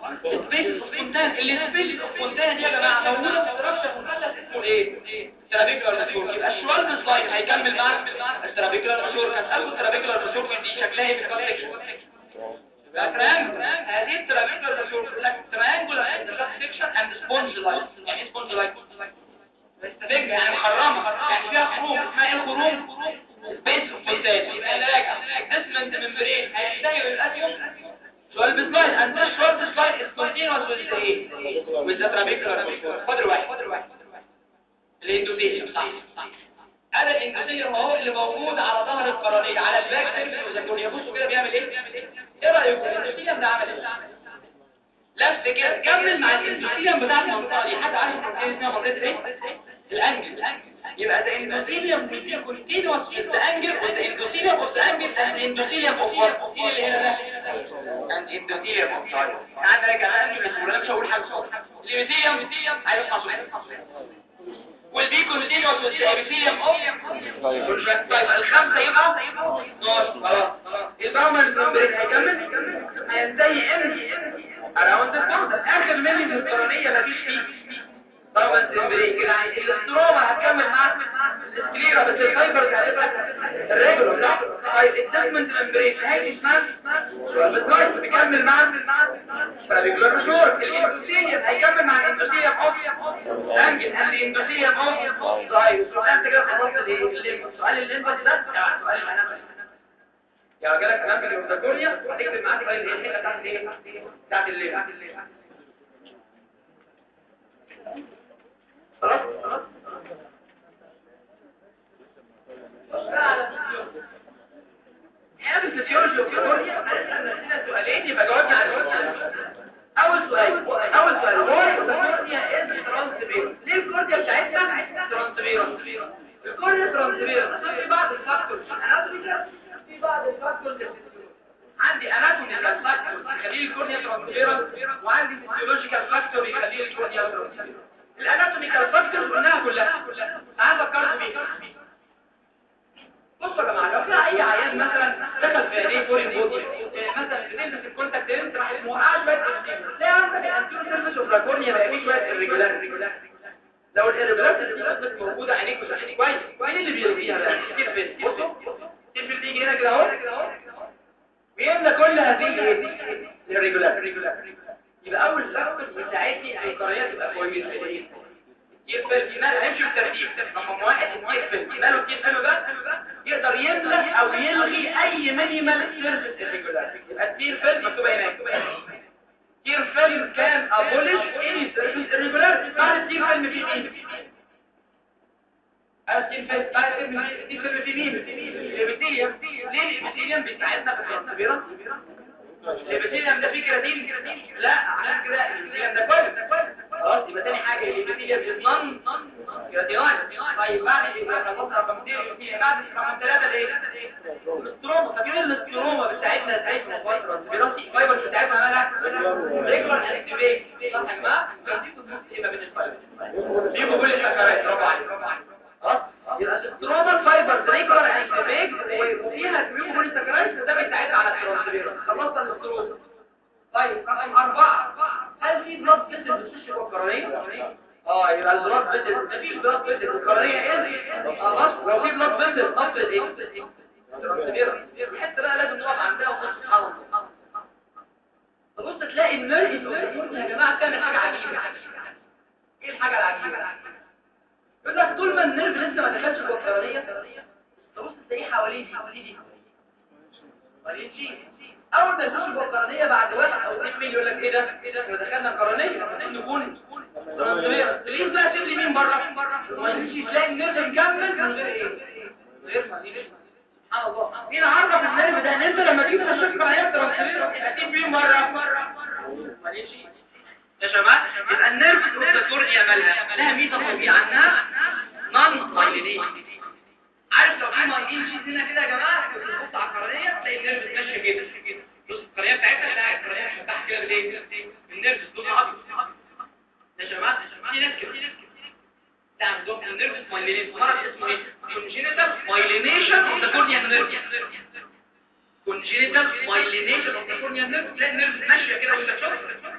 سبيس اوف فونتان السبيس اوف فونتان دي يا جماعه موجوده في ستراكشر مثلث اسمه ايه سيرابيكولار ماسور يبقى الشوالب سلايد هيكمل مع السيرابيكولار ماسور كان قالوا السيرابيكولار ماسور دي شكلها ايه في الكونتكست تريانجل هذه التريانجل ماسور يقول لك تريانجل سكشن اند سبونج لايك يعني ايه سبونج لايك مستفجة يعني محرمة يعني فيها خروم اسمها ايه الخروم بيس اوف فونتان يبقى راجع اسمنت ممبرين هيحتاج للاسيوم سؤال بسلايد and this short slide is continuous with the ايه with the trabecular muscle خد الواحد خد الواحد الاندوثيليوم صح هذا الاندوثيليوم اهو اللي موجود على ظهر القرنية على الباك سيرفيس والزيتونيا بصوا كده بيعمل ايه ايه رايكم الاندوثيليوم ده عمل ايه لف كده كمل مع الاندوثيليوم بتاع المنطقه دي حد عارف المنطقه اسمها منطقه ايه الانجل يبقى the endothelium will be continuous with the angle with the endothelium of the angle and the endothelium of what اللي هنا ده and endothelium of the تعال نراجع انا انجل بسهوله انا مش هقول حاجه الابيثيليوم هيصحى صح will be continuous with the epithelium of طيب الخمسه يبقى 12 خلاص الباومر ممبرين هيكمل هينتهي امتى around the border اخر ملي من القرنيه مفيش فيه طبعا الزمبرين كده الاستروما هتكمل معاك السكليرا بس الفايبرز هتبقى الريجولر صح طيب الديسمنت ممبرين هاجي اسمها بالظبط بيكمل معاك فالريجولر مشهور الاندوثيليوم هيكمل مع الاندوثيليوم اوف انجل اند الاندوثيليوم اوف طيب السؤال انت كده خلصت الايه السؤال الليمبس ده يعني سؤال المنام يا رجاله كلام في الاوزاكوريا هتكتب معاك بقى الحته بتاعت ايه بتاعت الليل خلاص خلاص هذا الفسيولوجي والكيمياء هنسأل سؤالين يبقى جاوبنا على السؤال أول سؤال أول سؤال هو الكورنيا إز ترانسبيرون ليه الكورنيا بتاعتنا ترانسبيرون الكورنيا ترانسبيرون في بعض الفاكتورز أنا في بعض الفاكتورز عندي اناتوميكال فاكتور يخلي الكورنيا ترانسبيرنت وعندي فيزيولوجيكال فاكتور يخلي الكورنيا ترانسبيرنت الاناتوميكال فاكتور قلناها كلها تعال فكرت بيها بصوا يا جماعه لو في اي عيان مثلا دخل في عينيه فورين بودي مثلا بتلبس الكونتاكت لينس راح موقع شويه انتيريور تلاقي عندك الانتيريور سيرفيس اوف ذا كورنيا بقى فيه شويه irregularity لو الirregularity موجوده عينيك وشايفين كويس مين اللي بيلغيها بقى كتير فين بصوا كتير فين تيجي هنا كده اهو ويملى كل هذه الريجولار يبقى اول فاكتور بيساعدني القريه تبقى كويسه يقبل كمال هيمشي بالترتيب رقم واحد يقبل كماله كيف قالوا ده يقدر يملى او يلغي اي مينيمال سيرفيس الريجولار يبقى التير فيلم مكتوبه هناك تير فيلم كان ابولش اني سيرفيس الريجولار بعد التير فيلم في مين التير فيلم بعد التير فيلم في مين الابيثيليوم ليه الابيثيليوم بيساعدنا في الترانسبيرنس الابيثيليوم ده فيه كراتين لا عشان كده الابيثيليوم ده كويس خلاص يبقى تاني حاجه الابيثيليوم نون كراتينايز طيب بعد يبقى خلاص رقم 2 بعد رقم 3 الايه الاستروما فاكرين الاستروما بتاعتنا بتاعتنا في الترانسبيرنس فايبر بتاعتنا مالها ريجولار اكتيفيت صح يا جماعه دي يبقى من الفايبر دي كل السكرات برافو عليك برافو عليك خلاص يبقى الستروما فايبر ريجولار اكتيفيت وفيها كريم بوليساكرايد ده بيساعدنا على الترانسبيرنس خلصنا الاستروما طيب رقم أربعة هل في بلاد فيسل بتخش جوه القرنية؟ اه يبقى البلاد فيسل مفيش بلاد فيسل القرنية ايه؟ خلاص لو في بلاد فيسل نفضل ايه؟ ترانسبيرنس الحتة بقى لازم نقف عندها ونقول سبحان الله تبص تلاقي النيرف يا جماعة بتعمل حاجة عجيبة ايه الحاجة العجيبة؟ يقول لك طول ما النيرف لسه ما دخلش جوه القرنية تبص تلاقيه حواليه دي حواليه دي حواليه دي اول ما يخش جوه القرنيه بعد واحد او اثنين ميل يقول لك ايه ده ايه ده احنا دخلنا القرنيه المفروض نكون تلاقيه بقى تبلي مين بره ما يمشي تلاقي النيرف مكمل من غير ايه من غير ما سبحان الله مين عرف النيرف ده ان انت لما تيجي تشك عليها ترانسفير هتيجي مين بره ما يمشي يا جماعه يبقى النيرف الكورنيا مالها لها ميزه فظيعه عنها نون مايلينيشن عارف لو في مايلين شيت هنا كده يا جماعه بتبص على القرنيه تلاقي النيرف ماشيه كده بص القرنيه بتاعتها لا القرنيه هتفتح كده بالايه النيرف لونها ابيض يا جماعه في ناس كده ده عندهم النيرف مايلينيشن مرض اسمه ايه كونجينيتال مايلينيشن اوف ذا كورنيا نيرف كونجينيتال مايلينيشن اوف ذا كورنيا نيرف تلاقي النيرف ماشيه كده وانت شوف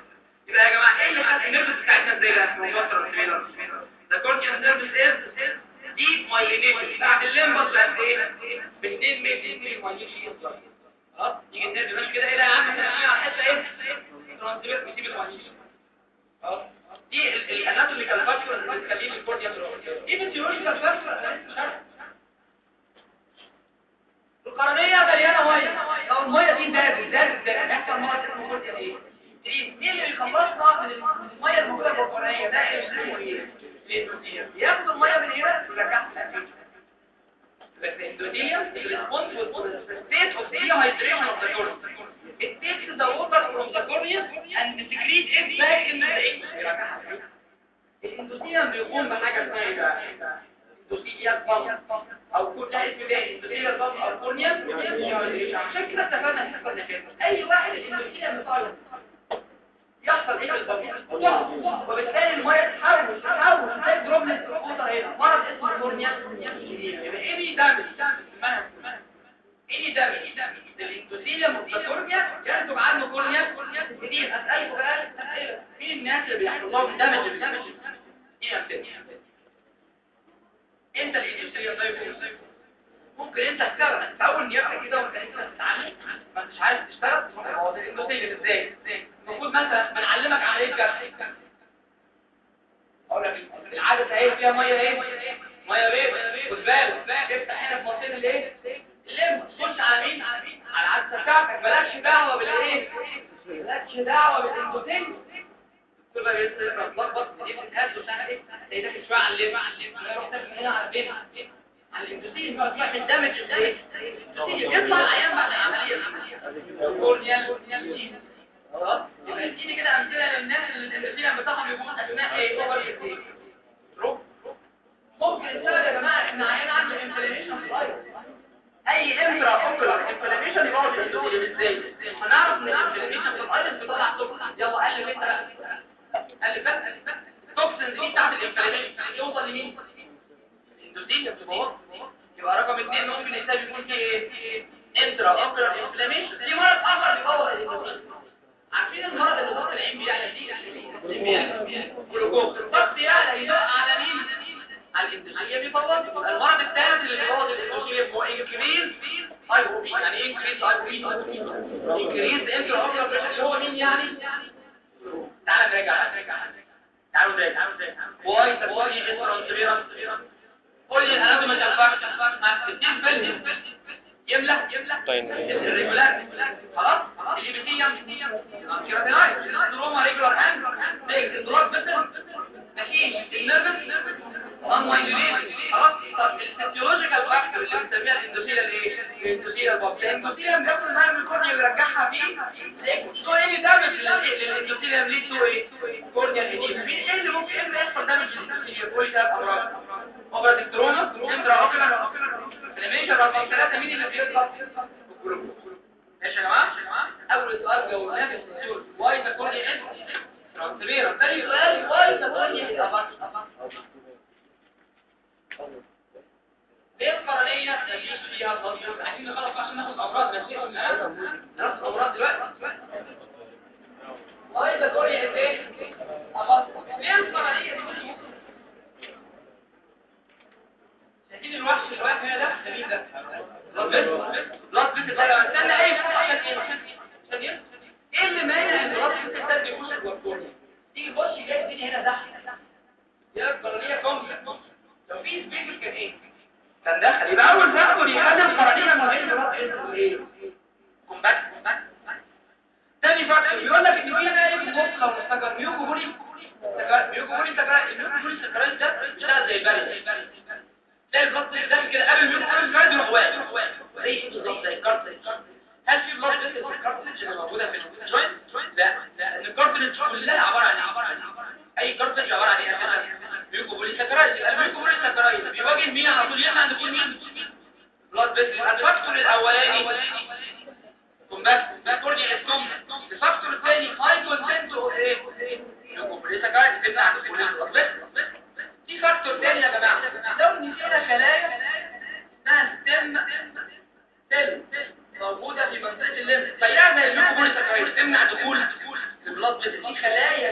يبقى يا جماعه ايه اللي خلى النيرفس بتاعتنا زي ده موتر السبيلر ده كورتيا نيرفس از دي مايلينيشن بعد الليمبس قد ايه ب 2 مللي مايلينيشن خلاص يجي النيرف ماشي كده ايه ده يا عم احنا ماشيين على حته ايه ترانسفير بيسيب المايلينيشن خلاص دي الاناتوميكال فاكتور اللي بتخليه الكورتيا دي فيزيولوجيكال فاكتور القرنية مليانة مية لو المية دي زادت زادت زادت يحصل مرض اسمه كورتيا ايه؟ ايه مين اللي بيخلصنا من المية الموجودة في القرنية ده اسمه ايه؟ الاندوثيليوم ياخد المية من هنا ويرجعها للأكل الاندوثيليوم responds with the state of dehydration of the cornea it takes the water from the cornea and secretes it back into the egg يرجعها للأكل. الاندوثيليوم بيقوم بحاجة اسمها ايه بقى؟ اندوثيليوم بامب او كل ده اسم تاني اندوثيليوم بامب او كورنيا عشان كده اتفقنا ان احنا كنا كده اي واحد الاندوثيليوم بتاعه يحصل ايه بالضبط وبالتالي الميه تتحول تتحول زي دروبلت ووتر هنا مرض اسمه كورنيا يبقى اني دامج اني دامج الاندوثيليوم والكورنيا ينتج عنه كورنيا جديد اسالكم بقى اسئله مين الناس اللي بيحصل لهم دامج دامج ايه امثله انت الاندوثيليوم طيب ممكن انت تشتغل في اول نيابه كده وانت لسه بتتعلم ما انتش عايز تشتغل هو ده الاندوثيليوم ازاي المفروض مثلا بنعلمك عمليه جرح اقول لك العدسه اهي فيها ميه ايه ميه بيض خد بالك تفتح هنا في منطقه الايه اللم تخش على مين على العدسه بتاعتك مالكش دعوه بالايه مالكش دعوه بالاندوثيليوم تبقى بتلخبط دي بتتهز وبتعمل ايه تلاقي داخل شويه على اللم تروح داخل هنا على البيت على الاندوثيليوم بقى تروح الدمج ازاي يطلع ايام بعد العمليه كورنيال خلاص يبقى اديني كده امثله للناس اللي الاندوثيليوم بتاعهم يكون اسمها ايه اوفر ايه ممكن السبب يا جماعه احنا عيان عنده انفلاميشن في الايرس اي انفرا اوكولار انفلاميشن يبقى الاندوثيليوم ازاي هنعرف ان الانفلاميشن في الايرس بتطلع توكسين يلا قلب انت بقى قلب بس التوكسين دي بتاعت الانفلاميشن يوصل لمين الاندوثيليوم تبوظ يبقى رقم اثنين ممكن السبب يكون فيه ايه انترا اوكولار انفلاميشن دي مرض اخر بيبوظ الاندوثيليوم عارفين المرض اللي ضغط العين بيعلى دي جلوكوز الضغط يعلى يدق على مين على الاندوثيليوم بيبوظ المرض الثالث اللي بيبوظ الاندوثيليوم هو انكريز ايروبي يعني ايه انكريز ايروبي انكريز انترا اوكولار بريشر هو مين يعني تعال نرجع تعالوا نرجع تعالوا نرجع واي تبوظي ترانسفيرنس قول لي الاناتومي الفاكت اديك فيلم يملى يملى طيب. الريجولار خلاص اللي بتيجي كيراتينايز دروما ريجولار هاند ليك دروب بس مفيش النيرفس وان مايلينيت خلاص طب الفسيولوجيكال فاكتور اللي بنسميها الاندوثيليال ايه الاندوثيليال باب الاندوثيليال بياخد معايا من الكورنيا بيرجعها فيه تو ايه دامج للاندوثيليال ليه تو ايه كورنيا ايديم ايه اللي ممكن ايه اللي يحصل دامج للاندوثيليال كل ده امراض اوبر التروما اندرا اوكيولار انفلاميشن رقم 3 مين اللي بيطلع ماشي يا جماعه اول سؤال جاوبناه في السيول واي ذا كورنيا اس ترانسفير ثاني سؤال واي ذا كورنيا ليه القرنية مفيش فيها ضغط عايزين نخلص عشان ناخد امراض نفسيه ناخد امراض دلوقتي واي ذا كورنيا اس ايه ليه القرنية دي شايفين الوحش الوحش هنا ده ده مين ده بلاد بيت ده استنى ايه عشان ايه عشان ايه ايه اللي مانع ان بلاد بيت ده يخش جوه الكورنيا تيجي بص جاي الدنيا هنا زحمه يا القرنيه كومبلكس لو في سبيس كان ايه كان دخل يبقى اول فاكتور يخلي القرنيه ما بين بلاد بيت وايه كومباكت تاني فاكتور بيقول لك ان في نايم مخ مستقر ميوكو بولي ميوكو بولي سكرات الميوكو بولي سكرات ده بيشتغل زي البرد زي البلط ده كده قبل الميوكو قبل البرد يروح واقف زي ايه بالظبط زي الكارتريج هل في بلط في الكارتريج اللي موجوده في الجوينت لا لا الكارتريج كلها عباره عن عباره عن اي كارتريج عباره عن ايه اساسا ميوكو بولي سكرايد الميوكو بولي سكرايد بيواجه مين على طول يمنع دخول مين بلط بس الفاكتور الاولاني كومباكت ده كورنيا اسكوم الفاكتور الثاني هاي كونسنت اوف ايه ميوكو بولي سكرايد بتمنع دخول البلط بس في فاكتور تاني يا جماعه لو نسينا خلايا اسمها ستيم سيل موجوده في منطقه الليمف زيها زي الميوكوبوليساكرايد تمنع دخول البلاد في خلايا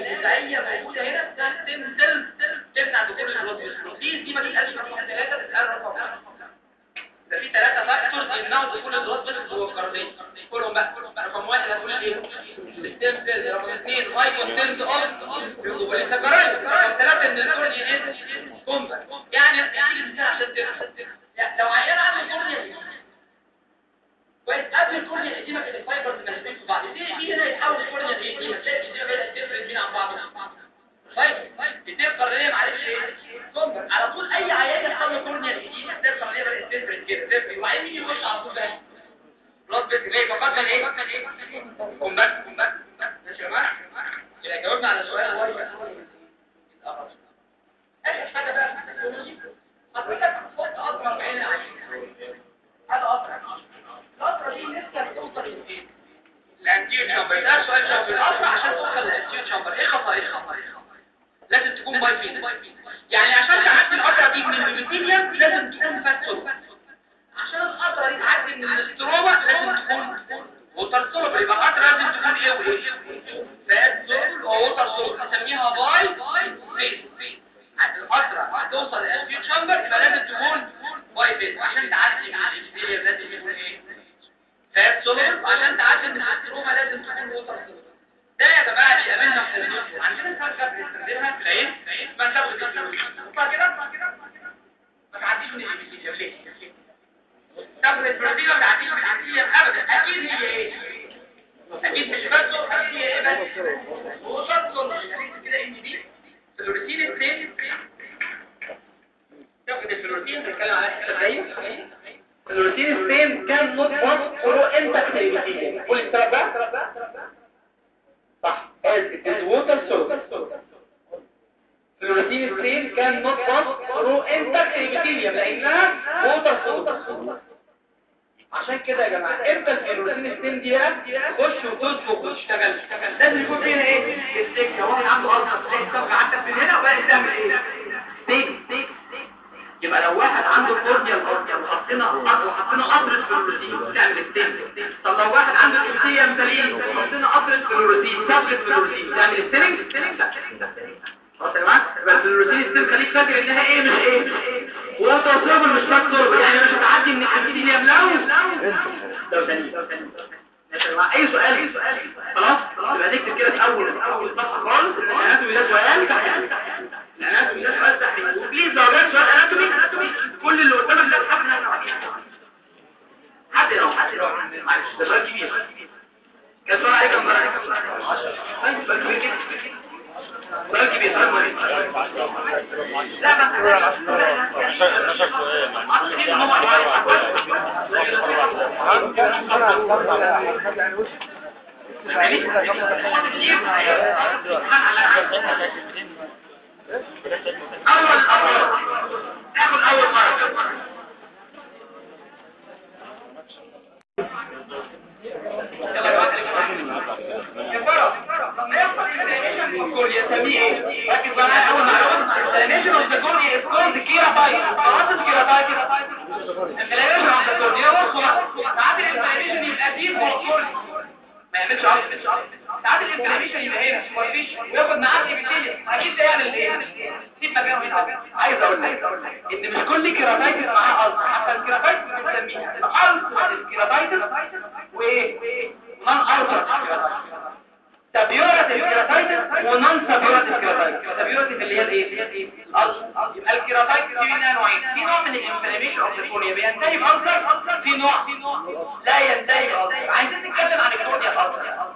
عينيه موجوده هنا تنزل تمنع دخول البلاد فيسل دي دي ما تتقالش رقم ثلاثه تتقال رقم خمسه ده في ثلاثة فاكتورز يمنعوا دخول البلاد فيسل جوه القرنية كلهم بقى رقم واحد هتقول ايه؟ سيستم سيلز رقم اثنين هاي كونتنت اوف السكرايد رقم ثلاثة ان الكورنيا ايه؟ كومبا يعني يعني مثال عشان تفهم لو عيان عنده كورنيا كويس قبل الكورنيا القديمة كانت الفايبرز ماسكين في بعض ليه في هنا يتحول الكورنيا القديمة تلاقي القديمة بدأت تفرد بين عن بعض طيب الدير القرنية معلش ايه؟ كومبا على طول اي عيان يحصل له كورنيا القديمة الدير القرنية بدأت تفرد كده تفرد وبعدين يجي يخش على طول ده بلاد بيت ايه فقط ايه كومباكت كومباكت ماشي يا جماعه اذا جاوبنا على السؤال هو اخر حاجه بقى حضرتك هتحط قطره بعين العين هذا قطره القطره دي لسه بتوصل لفين الانتيو تشامبر ده سؤال شامبر القطره عشان توصل للانتيو تشامبر ايه خطأ لازم تكون باي فين يعني عشان تعدي القطره دي من البيتيليوم لازم تكون فات عشان القطره دي تعدي من الاستروما لازم تكون ووتر سولبر يبقى القطره لازم تكون ايه وايه فات سولبر ووتر سولبر نسميها باي فيس القطره هتوصل للانتيو تشامبر يبقى لازم تكون باي فيس عشان تعدي من البيتيليوم لازم يكون ايه فات سولبر وعشان تعدي من الاستروما لازم تكون ووتر سولبر ده يا جماعه اللي قابلنا في النص عندنا فرقه بنستخدمها في العين ما ناخد الفلوس كده ما تعديش من الابيثيليوم ليه تاخد البروتين ما تعديش من الابيثيليوم ابدا اكيد هي ايه اكيد مش بس اكيد هي ايه بس هو شرط كده ان دي فلوريتين اثنين تاخد الفلوريتين بنتكلم عليها ازاي الفلوريتين اثنين كان نوت وان ثرو انتكتيفيتي قول السبب بقى صح as it is water soluble فلوريتين ستين كان not pass through intact epithelium لانها water soluble عشان كده يا جماعه امتى الفلوريتين ستين دي بقى تخش وتطبخ وتشتغل لازم يكون فيها ايه السكه واحد عنده ارض تلاقي الصبغه عندك من هنا وبقى تعمل ايه ستيك يبقى لو واحد عنده كورنيا الارض وحطينا قطر وحطينا قطره فلوريتين تعمل ستيك طب لو واحد عنده ابتيام سليم وحطينا قطره فلوريتين تابلت فلوريتين تعمل ستيك لا خلاص يا جماعه يبقى الفلوريتين ستيك خليك فاكر انها ايه مش ايه ووتر سوبر مش فاك سوبر يعني مش هتعدي من الابتيام لو لو ثاني ماشي يا جماعه اي سؤال اي سؤال خلاص يبقى نكتب كده في اول اول صفحه خالص الاناتومي ده سؤال تحت الاناتومي ده سؤال تحت وبليز لو جاب سؤال اناتومي كل اللي قدامك ده حد حد لو حد لو معلش ده سؤال كبير كان سؤال عليك كم مره سؤال كبير كده سؤال كبير سؤال مهم لا أول أول تاخد أول مرة يسميه ايه؟ ركز معايا اول معلومه الانيميشن اوف ذا كورنيا از كولد كيراتايت خلاص الكيراتايت الانيميشن اوف ذا كورنيا بصوا ساعات الانفلاميشن يبقى ديب وكل ما يعملش عصب ساعات الانفلاميشن يبقى هنا مفيش وياخد معاه ابيثيليوم اكيد ده يعمل ايه؟ سيب مكانه هنا عايز اقول لك ان مش كل كيراتايتس معاه ألسر حتى الكيراتايتس بنسميها ألسر الكيراتايتس وايه؟ نون ألسر سبيورة الكيراتايتس ونون سبيورة الكيراتايتس سبيورة اللي هي الايه؟ الألسر يبقى الكيراتايتس دي منها نوعين في نوع من الانفلاميشن اوف الكورنيا بينتهي بألسر في نوع لا ينتهي بألسر عايزين نتكلم عن الكورنيا الألسر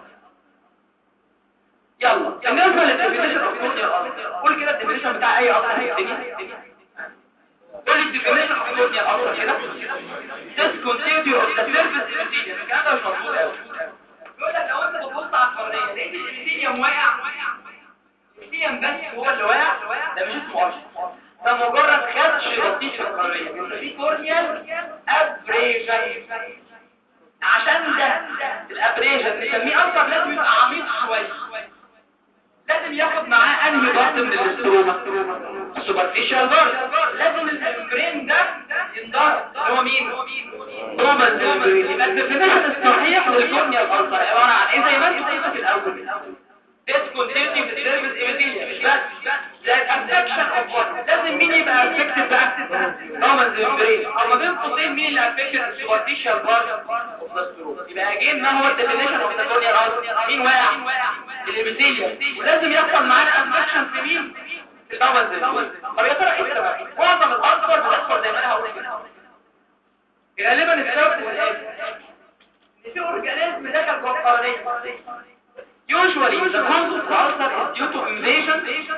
يلا بالنسبة للديفينيشن اوف كورنيا الألسر قول كده الديفينيشن بتاع اي ألسر في الدنيا قول لي الديفينيشن اوف كورنيا الألسر كده discontinuity of the surface epithelium الكلام ده مش مظبوط قوي يقول لك لو انت بتبص على القرنيه لقيت الابيثيليوم واقع الابيثيليوم بس هو اللي واقع ده مش اسمه قرش ده مجرد خدش بسيط في القرنيه بيبقى فيه كورنيال ابريشن عشان ده الابريشن بنسميه اكتر لازم يبقى عميق شويه لازم ياخد معاه انهي ضغط من الاستروما السوبرفيشال ضغط لازم الفريم ده ينضرب هو مين روما يبقى الديفينيشن الصحيح للكورنيا الالتر عباره عن ايه زي ما انت قلت في الاول discontinuity في السيرفيس ايميتيشن مش بس زي الافكشن اوف وات لازم مين يبقى افكتد بقى نورمال زمبرين اما بين قوسين مين اللي افكتد السوبرفيشال بارت اوف ذا ستروك يبقى اجين ما هو الديفينيشن اوف ذا كورنيا مين واقع الايميتيشن ولازم يحصل معانا افكشن في مين في النورمال زمبرين طب يا ترى ايه السبب معظم الاصفر بتحصل زي ما انا هقول كده غالبا السبب هو الايه ان في اورجانيزم دخل جوه القرنيه Usually, the cause of ulcer is due to invasion.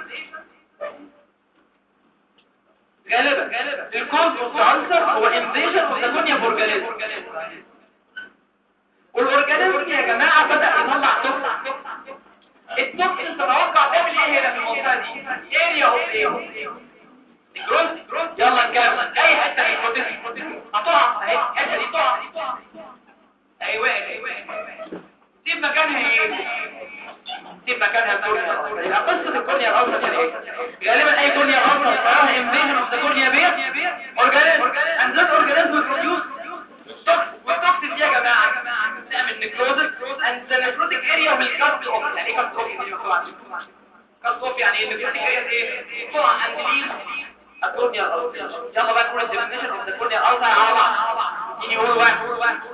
غالبا الكوز اوف ulcer هو invasion of the cornea of organism. والاورجانيزم يا جماعه بدأ يطلع توكسين. التوكسين تتوقع تعمل ايه هنا في المنطقه دي؟ اريا اوف ايه؟ جروث يلا نكمل اي حته من البروتين هتقع اهي الحته دي تقع ايوه ايوه سيب مكانها ايه سيب مكانها الكورنيا يبقى قصه الكورنيا الاوسط يعني ايه غالبا اي كورنيا الاوسط فيها انفيجن اوف ذا كورنيا بيت اورجانيزم اند ذات اورجانيزم بروديوس توكس والتوكسين دي يا جماعه تعمل نيكروزس اند ذا نيكروتيك اريا من الكاست اوف يعني ايه كاست اوف دي طبعا كاست اوف يعني ايه نيكروتيك اريا ايه طبعا اند ليه الكورنيا الاوسط يلا بقى نقول الديفينيشن اوف ذا كورنيا الاوسط على بعض يجي يقول واحد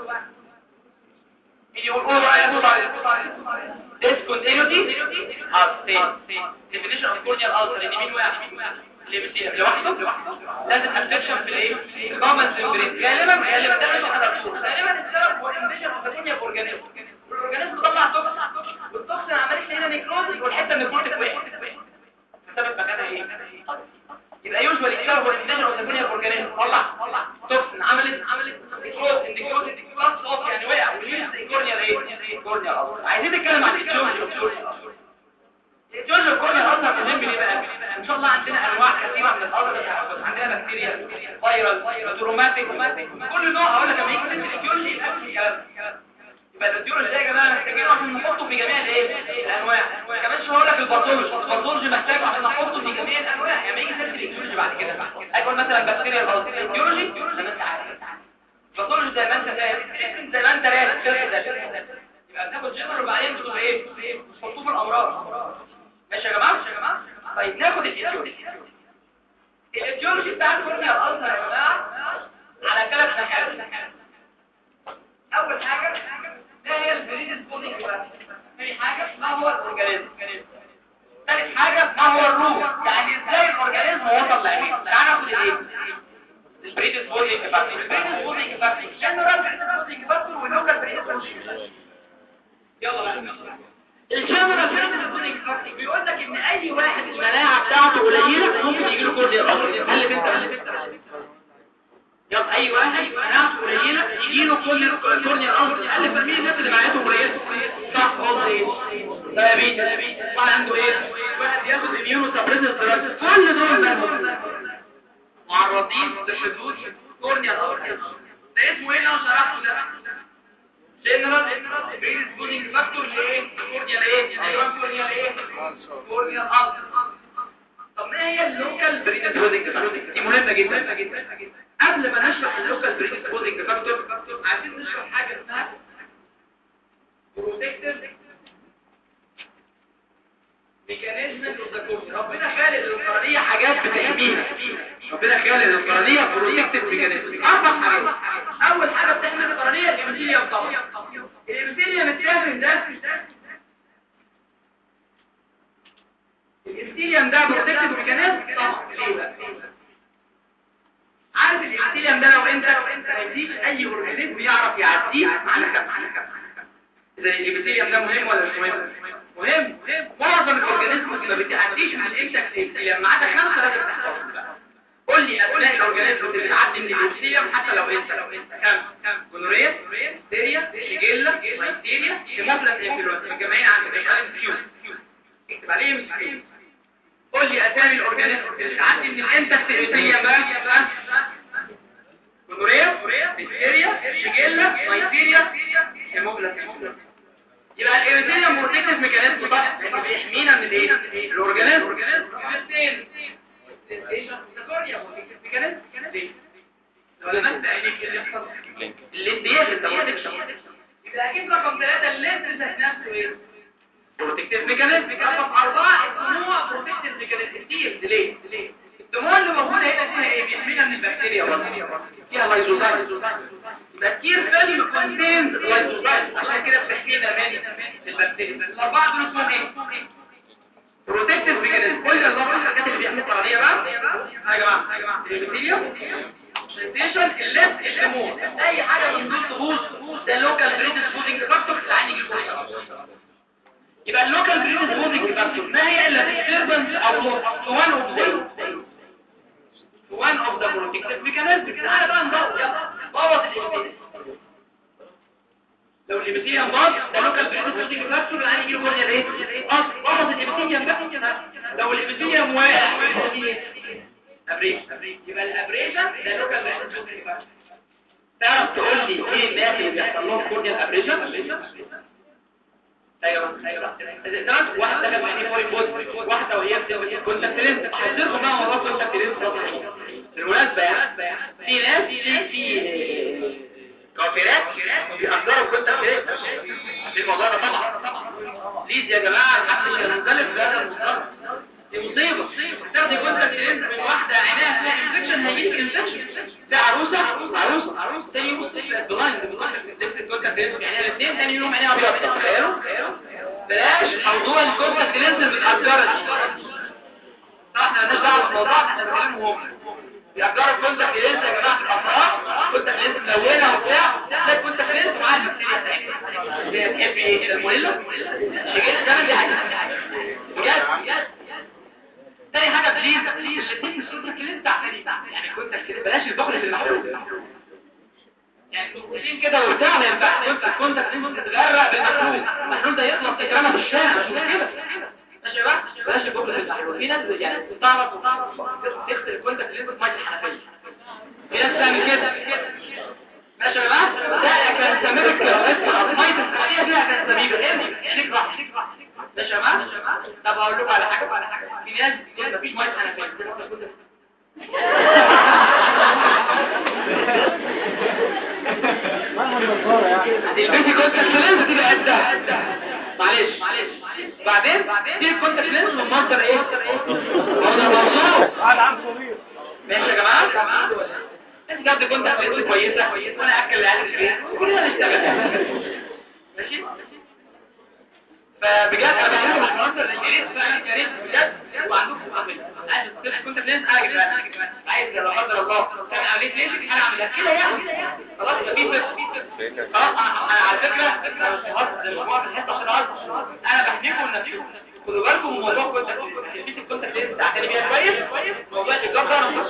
يجي يقول واحد discontinuity of state definition of corneal ulcer ان مين واقع اللي بيصير لوحده لازم افكشن في الايه الكومن سمبرين غالبا غالبا ده مش هنقول غالبا السبب هو انفيجن اوف الكورنيا اورجانيزم والاورجانيزم طلع توكسين والتوكسين عملت لنا نيكروز والحته النيكروتيك وقعت السبب مكانها ايه يبقى يوجوال السبب هو انفيجن اوف الكورنيا اورجانيزم طلع توكسين عملت عملت نيكروز النيكروز كلاس اوف يعني وقع وليس الكورنيا ايه الكورنيا عايزين نتكلم عن الجيولوجي الجيولوجي الكورنيا اصلا مهم ليه بقى ان شاء الله عندنا انواع كثيره من الارض عندنا بكتيريا فيروس زوروماتيك كل نوع هقول لك لما يجي تدرس الجيولوجي يبقى في كلام يبقى الجيولوجي ده يا جماعه محتاجينه عشان نحطه في جميع الايه الانواع كمان شو هقول لك الباثولوجي الباثولوجي محتاجه عشان نحطه في جميع الانواع لما يجي تدرس الجيولوجي بعد كده اكون مثلا بكتيريا الجيولوجي زي ما انت عارف الباثولوجي زي ما انت فاهم زي ما انت راسم كده يبقى بناخد جنرال وبعدين بتبقى ايه تحطوه في الامراض ماشي يا جماعه ماشي يا جماعه طيب ناخد الايديولوجي الايديولوجي بتاع الكورنيا الالتر يا جماعه على ثلاث ناحيات اول حاجه ما هي البريد سبونينج ثاني حاجه ما هو الاورجانيزم ثالث حاجه ما هو الروح يعني ازاي الاورجانيزم وصل لايه تعال ناخد الايه البريد سبونينج فاكتور البريد سبونينج فاكتور جنرال بريد سبونينج فاكتور ولوكال بريد سبونينج يلا بقى الجنرال بريد سبونينج فاكتور بيقول لك ان اي واحد المناعه بتاعته قليله ممكن يجي له كورنيا الالتر قلب انت يلا اي واحد مناعته قليله يجي له كل كورنيا الالتر قلب مين الناس اللي مناعتهم قليله صح اولد ايج دايابيتس واحد عنده ايه واحد بياخد اميونو سبريسيف ثيرابي كل دول بقى معرضين لحدوث كورنيا الالتر ده اسمه ايه اللي انا شرحته ده جنرال بريد سبونينج فاكتور لايه كورنيا لايه ايوه كورنيا لايه كورنيا الالتر طب ما هي اللوكال بريد سبونينج فاكتور دي مهمه جدا جدا قبل ما نشرح اللوكال بريد سبونينج فاكتور عايزين نشرح حاجه اسمها بروتكتيف ميكانيزم الذكوري ربنا خالق للقرنية حاجات بتحميها ربنا خالق للقرنية بروتكتيف ميكانيزم اربع حاجات اول حاجه بتحمي القرنية الابيثيليوم طبعا الابيثيليوم التافه ده الابيثيليوم ده بروتكتيف ميكانيزم طبعا ليه بقى عارف الابيثيليوم ده لو انت ما يديش اي اورجانيزم يعرف يعديه معانا كم اذا الابيثيليوم ده مهم ولا مش مهم مهم معظم الاورجانيزم ما بتعديش من الانتكس الابيثيليوم ما عدا خمسه لازم تحصل بقى قول لي اسماء الاورجانيزم اللي بتعدي من الابيثيليوم حتى لو انت لو انت كم كم جونوريا ستيريا شيجيلا مايستيريا هيموفيلس انفلونزا مجمعين عندك مش عارف فيو اكتب عليه مش فيو قول لي اسامي الاورجانيزم اللي بتعدي من الانتكس الابيثيليوم بقى جونوريا ستيريا شيجيلا مايستيريا هيموفيلس يبقى الابيثيليوم بروتكتيف ميكانيزم طبعا لانه بيحمينا من الايه الاورجانيزم الاثنين اللي بياخد ده يبقى اكيد رقم ثلاثة اللينس ذات نفسه ايه بروتكتيف ميكانيزم رقم أربعة الدموع بروتكتيف ميكانيزم كتير ليه؟ ليه؟ الدموع اللي موجودة هنا فيها ايه؟ بيحمينا من البكتيريا برضه فيها لايزوزايت بكتير فيلم كونتينز لايزوزايت عشان كده بتحكينا من البكتيريا الأربعة دول اسمهم ايه؟ بروتكتيف ميكانيزم كل الأربعة الحاجات اللي بيحموا عليها بقى يا جماعة يا جماعة البكتيريا سنسيشن الليف الدموع اي حاجة من دول تبوظ ده لوكال بريدس فودنج فاكتور العين يجي يبقى اللوكال بريدس فودنج فاكتور ما هي الا disturbance او one of them one of the protective mechanisms تعالى بقى ندور يلا ضبط الابتداء لو الابتداء انضاف ده لوكال بريدس فودنج فاكتور العين يجي له ايه اصل ضبط الابتداء بقى لو الابتداء موائع ابريشن يبقى الابريشن ده لوكال بريدس فودنج فاكتور تعرف تقول لي ايه الناس اللي بيحصل لهم كورنيال ابريشن ايوه ايوه تمام واحد دخل معايا فوري بوز واحده وهي كنت ترند هتدخل معاها والله كنت ترند بالمناسبه يعني في ناس في في كافرات بيقدروا كنت ترند في الموضوع ده طبعا بليز يا جماعه محدش ينزلف في هذا الموضوع دي مصيبه تاخدي كنت ترند من واحده عينيها فيها انفكشن هيجيب انفكشن ده عروسه عروسه عروسه تاني يوم طفلت بلايند بلايند لبست كوكا ترند عينيها الاثنين تاني يوم عينيها ابيض تخيلوا بلاش موضوع الكوكا ترند المتأجرة دي احنا مالناش دعوه بالموضوع احنا بنتكلم هم بيأجروا كنت ترند يا جماعه في الافراح كنت ترند ملونه وبتاع لا كنت ترند معاها البكتيريا بتحبي ايه الموليلا شجيت ده دي حاجه بجد بجد تاني حاجة بليز بليز شديد الصوت الكلام تحتني يعني كنت كده بلاش البخل في المحلول يعني كنتين كده وبتاع ما ينفعش كنت كنت كنت تتغرق بالمحلول المحلول ده يطلع تكرمه في الشارع مش كده ماشي بقى بلاش البخل في المحلول في ناس يعني تعرف تغسل كنت كلمة ميه الحنفية في ناس تعمل كده ماشي يا جماعه ده كان سميرك ميه الحنفية دي كانت سبيبه يعني نكره نكره ماشي يا جماعه طب اقول لكم على حاجه على حاجه في ناس كده مفيش ميه حنفيه البيت كنت لازم تبقى قدها معلش معلش بعدين دي كنت لازم من مصدر ايه مصدر موضوع على عم صغير ماشي يا جماعه انت بجد كنت كويسه كويسه وانا اكل العيال في البيت وكلنا نشتغل ماشي فبجد انا بحب المنظر الانجليزي فعلا يا ريت بجد وعندكم قبل عايز تصلح كنت بنس حاجه كمان عايز لا قدر الله كان عمليه ليش انا اعملها كده يعني خلاص ده في خلاص انا على فكره خلاص الموضوع في الحته عشان اعرف انا بحميكم ونفسكم خدوا بالكم من موضوع كنت البيت كنت بنس تعتني بيها كويس موضوع الجبر ده انا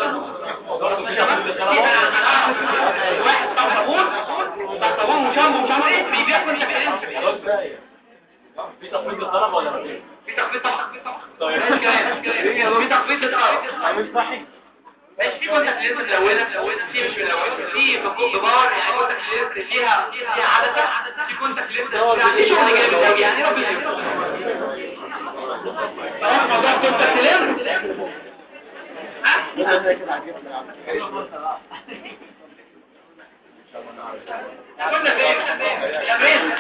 واحد بتاع صابون بتاع صابون وشامبو وشامبو ايه بيبيع كل شيء في تخفيض الطلب ولا مفيش؟ في تخفيض طبعا في طيب. تخفيض اه عامل صحي؟ ماشي في كونتاكت لينز ملونه في مش ملونه في فوق كبار يعني كونتاكت لينز فيها فيها عدسه في كونتاكت لينز في شغل جامد قوي يعني ربنا يستر خلاص موضوع كونتاكت لينز ها كنا فين يا بريس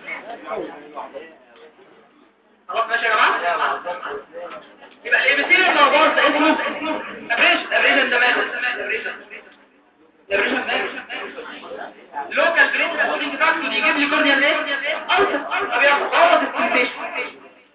خلاص ماشي يا جماعه يبقى الابيثيل الموضوع ده اسمه ابريشن ابريشن ده ماله ابريشن ابريشن ماله لوكال بريد كولينج فاكتور يجيب لي كورنيال ايه اوسط طب يلا غلط الكونتيشن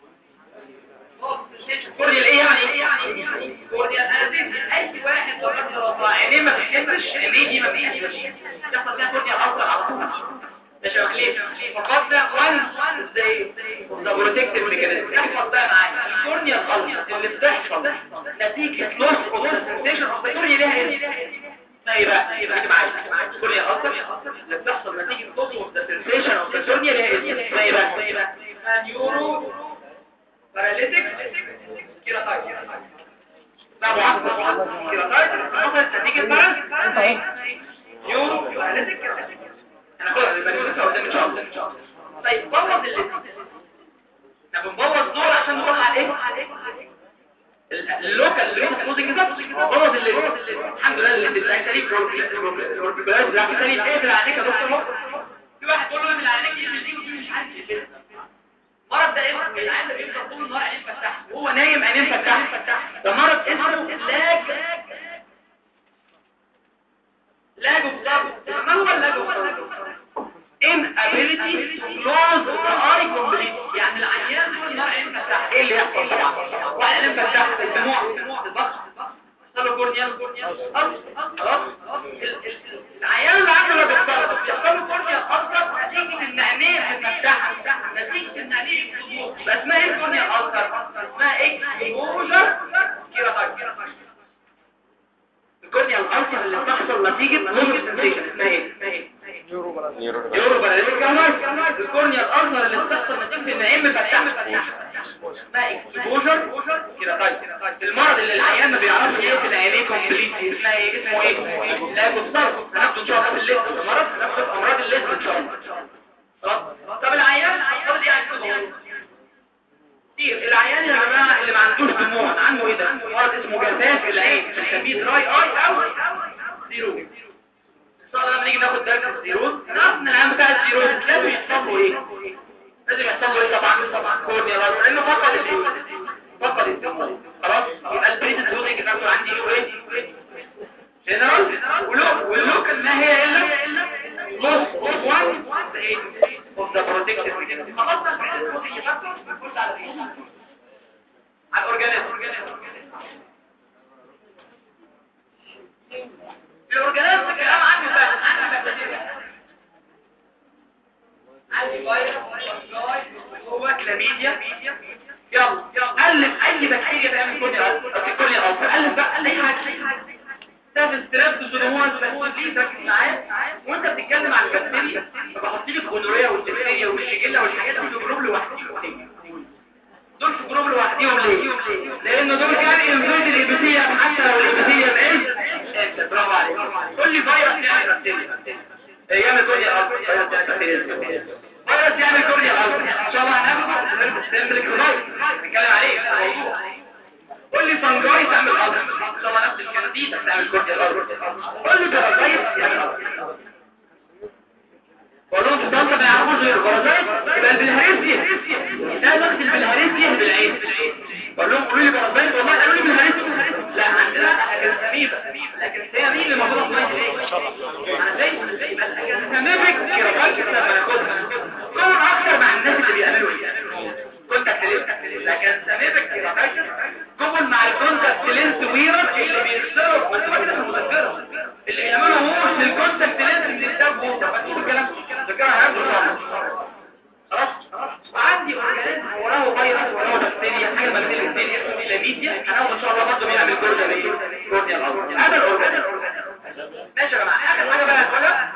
كورنيال ايه يعني ايه يعني كورنيال انازيز اي واحد لو رفع عينيه ما بيحسش عينيه دي ما بيحسش تحصل فيها كورنيال اوسط على طول مش ليه فقط ده وان زي ده بروتكتيف ميكانيزم يحصل بقى معايا الكورنيا الغلط اللي بتحصل نتيجه لوس اوف سنسيشن اوف الكورنيا ليها ايه ما يبقى يبقى معايا الكورنيا الغلط اللي بتحصل نتيجه لوس اوف سنسيشن اوف الكورنيا ليها ايه ما يبقى ما يبقى نيورو باراليتيك كيراتايت طبعا كيراتايت حصلت نتيجه باراليتيك نيورو باراليتيك كيراتايت هناخدها يبقى لسه قدام ان شاء الله طيب بوظ اللي احنا بنبوظ دول عشان نروح على ايه اللوكال اللي هو فوز كده بوظ اللي الحمد لله اللي بتاع سريع والبلاش ده سريع ايه اللي عليك يا دكتور في واحد يقول له اعمل عليك يعمل دي ودي مش عارف ايه مرض ده اسمه العيان ده بيفضل طول النهار عينيه مفتحه وهو نايم عينيه مفتحه ده مرض اسمه لاج لاج بالظبط ما هو اللاج بالظبط inability to close the eye completely يعني العيان طول النهار عينيه مفتحه ايه اللي يحصل طبعا واحد عينيه مفتحه الدموع الضغط صار كورنيال خلاص العيان اللي عنده لا بيحصل بيحصل له كورنيال اصلا نتيجه ان عينيه مفتحه نتيجه ان عينيه اكسبوجر بس اسمها ايه الكورنيال اصلا اسمها اكسبوجر كيراتايت الكورنيال اصلا اللي بتحصل نتيجه لونج سنسيشن اسمها ايه نيورو يورو باراليتيك كارنايت الكورنيال اصلا اللي بتحصل نتيجه ان عين مفتحه اسمها اكسبوجر كيراتايت المرض اللي العيان ما بيعرفش يقفل عينيه كومبليت اسمها ايه اسمه ايه لا بالظبط هناخده ان شاء الله في الليست المرض هناخد امراض الليست ان شاء الله خلاص طب العيان الامراض دي عنده كتير العيان يا جماعه اللي ما عندوش دموع عنده ايه ده مرض اسمه جفاف العين بنسميه دراي اي او زيرو ان شاء الله لما نيجي ناخد درس الزيروز نعرف ان العيان بتاع الزيروز لازم يحصل له ايه لازم يحصل له ايه طبعا طبعا كورنيا لانه فقد الايه فقد الدم خلاص يبقى البريد الزوجي كتبته عندي ايه ايه جنرال ولوك واللوك ما هي الا لوس اوف وان اوف ذا بروتكتيف خلصنا البريد الزوجي فاكتور نخش على ايه على الاورجانيزم الاورجانيزم كلام عنه بس عنه بكتيريا عندي فيروس هو كلاميديا يلا يلا ألف أي بكتيريا تعمل كل كل ألف ألف بقى أي حاجة ده في استراب بسودومونس بكتيريا ركز معايا وأنت بتتكلم عن البكتيريا فبحط لك الجونوريا والبكتيريا والشيجيلا والحاجات دي في جروب لوحدهم دول في جروب لوحدهم ليه؟ لأن دول كان ينفذ الإبتية حتى لو الإبتية بإيه؟ أنت برافو عليك قول لي فيروس يعني بكتيريا يعمل كل الأرض فيروس يعني بكتيريا فيروس يعمل كل الأرض إن شاء الله هناخد سيمبلك ريموت نتكلم عليه الموضوع قول لي فنجاي تعمل الأرض إن شاء الله نفس الكنديدة تعمل كل الأرض قول لي بارازايت يعمل الأرض ولو تضل ما يعرفوش غير بارازايت يبقى البلهارسيا ده وقت البلهارسيا بالعين بقول لهم قولوا لي بارازايت والله قالوا لي بلهارسيا لا عندنا اجرساميبا لكن هي مين اللي موجوده في ميه ايه انا زي يبقى الاجرساميبك كيرابايت لما ناخدها كون اكتر مع الناس اللي بيعملوا ايه كونتاكت لينس لكن ساميبك كيرابايت كون مع الكونتاكت لينس ويرس اللي بيرسلوا مكتوبه كده في المذكره اللي بيعملوا هو في الكونتاكت لينس اللي الكتاب ووتر مكتوب الكلام ذكرها هناخده خلاص وعندي اورجانيزم وراه فيروس وراه بكتيريا حاجه بكتيريا الثانيه اسمه لاميديا هناخد ان شاء الله برضه بيعمل جوردن ايه جوردن الارض هذا الاورجانيزم ماشي يا جماعه اخر حاجه بقى هقولها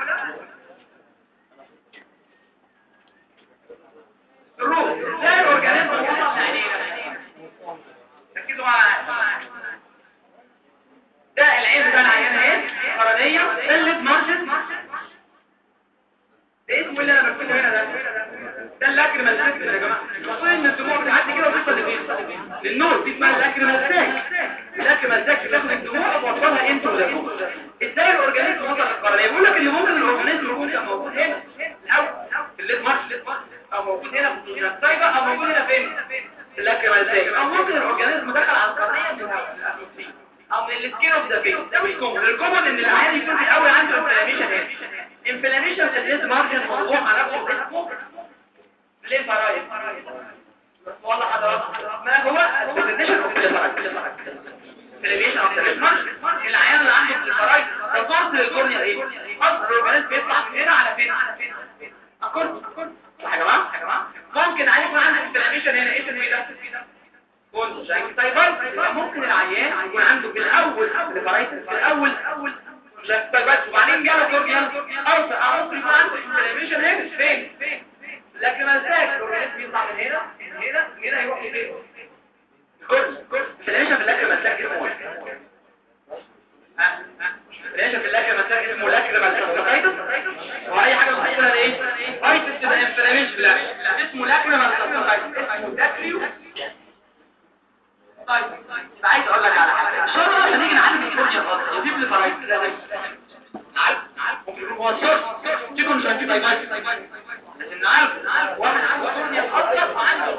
الروح ازاي الاورجانيزم وصل لعينينا ركزوا معايا ده العين بتاع العيان اهي قرنيه قله مارجن ده اسمه اللي انا بكتبه هنا ده ده اللاكريمال ساك يا جماعه المفروض ان الدموع بتعدي كده وتوصل لفين للنور دي اسمها اللاكريمال ساك اللاكريمال ساك بتاخد الدموع وتوصلها انت ولا فوق ازاي الاورجانيزم وصل للقرنيه بيقول لك اللي ممكن الاورجانيزم يكون كان موجود هنا الاول في الليد مارش او موجود هنا في السايبه او موجود هنا فين في اللاكريمال ساك او ممكن الاورجانيزم دخل على القرنيه من او من السكين اوف ذا فيس ده مش كومن الكومن ان العيان يكون في الاول عنده انفلاميشن هنا انفلاميشن في الليد مارجن موضوع مع نفسه اسمه ليه فرايد والله حضرتك ما هو الديفينيشن اوف الفرايد انفلاميشن اوف الليد مارجن العيان اللي عنده الفرايد ده كورس للكورنيا ايه اصل الاورجانيزم بيطلع من هنا على فين على فين اكورد اكورد صح يا جماعه يا جماعه ممكن عيان يكون عنده انفلاميشن هنا ايه اسمه ايه ده ممكن العيان يكون عنده في الاول لفرايتس في الاول اول بس وبعدين جاله كورنيا او او ممكن يكون عنده انفلاميشن هنا فين فين لكن ما ازاي الاورجانيزم بيطلع من هنا من هنا من هنا يروح لفين كل كل انفلاميشن في الاكل مساك اسمه ها انفلاميشن في الاكل مساك اسمه الاكل مساك واي حاجه بتحصل ايه فايتس تبقى انفلاميشن لا اسمه الاكل مساك اسمه داكريو طيب عايز اقول لك على حاجه ان شاء الله عشان نيجي نعالج الكورنيا خالص نجيب لي فرايتس لازم نعالج ممكن يكون هو السورس تيجوا مش هنجيب لكن نعرف واحد عنده كورنيا اصلا وعنده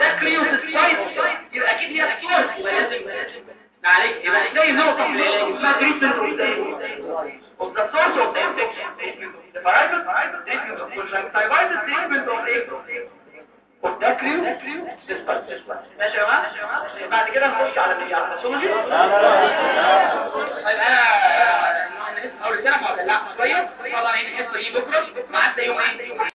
اكيد هي السورس يبقى لازم معلش يبقى زي نقطة في العلاج اسمها treatment of the of the source of the infection the private treatment of conjunctivitis treatment of the of the crew ماشي يا جماعة بعد كده نخش على ال- على الباثولوجي طيب انا انا لسه اول سنة فبلعت شوية طبعا الحصة دي بكرة معاك يوم ايه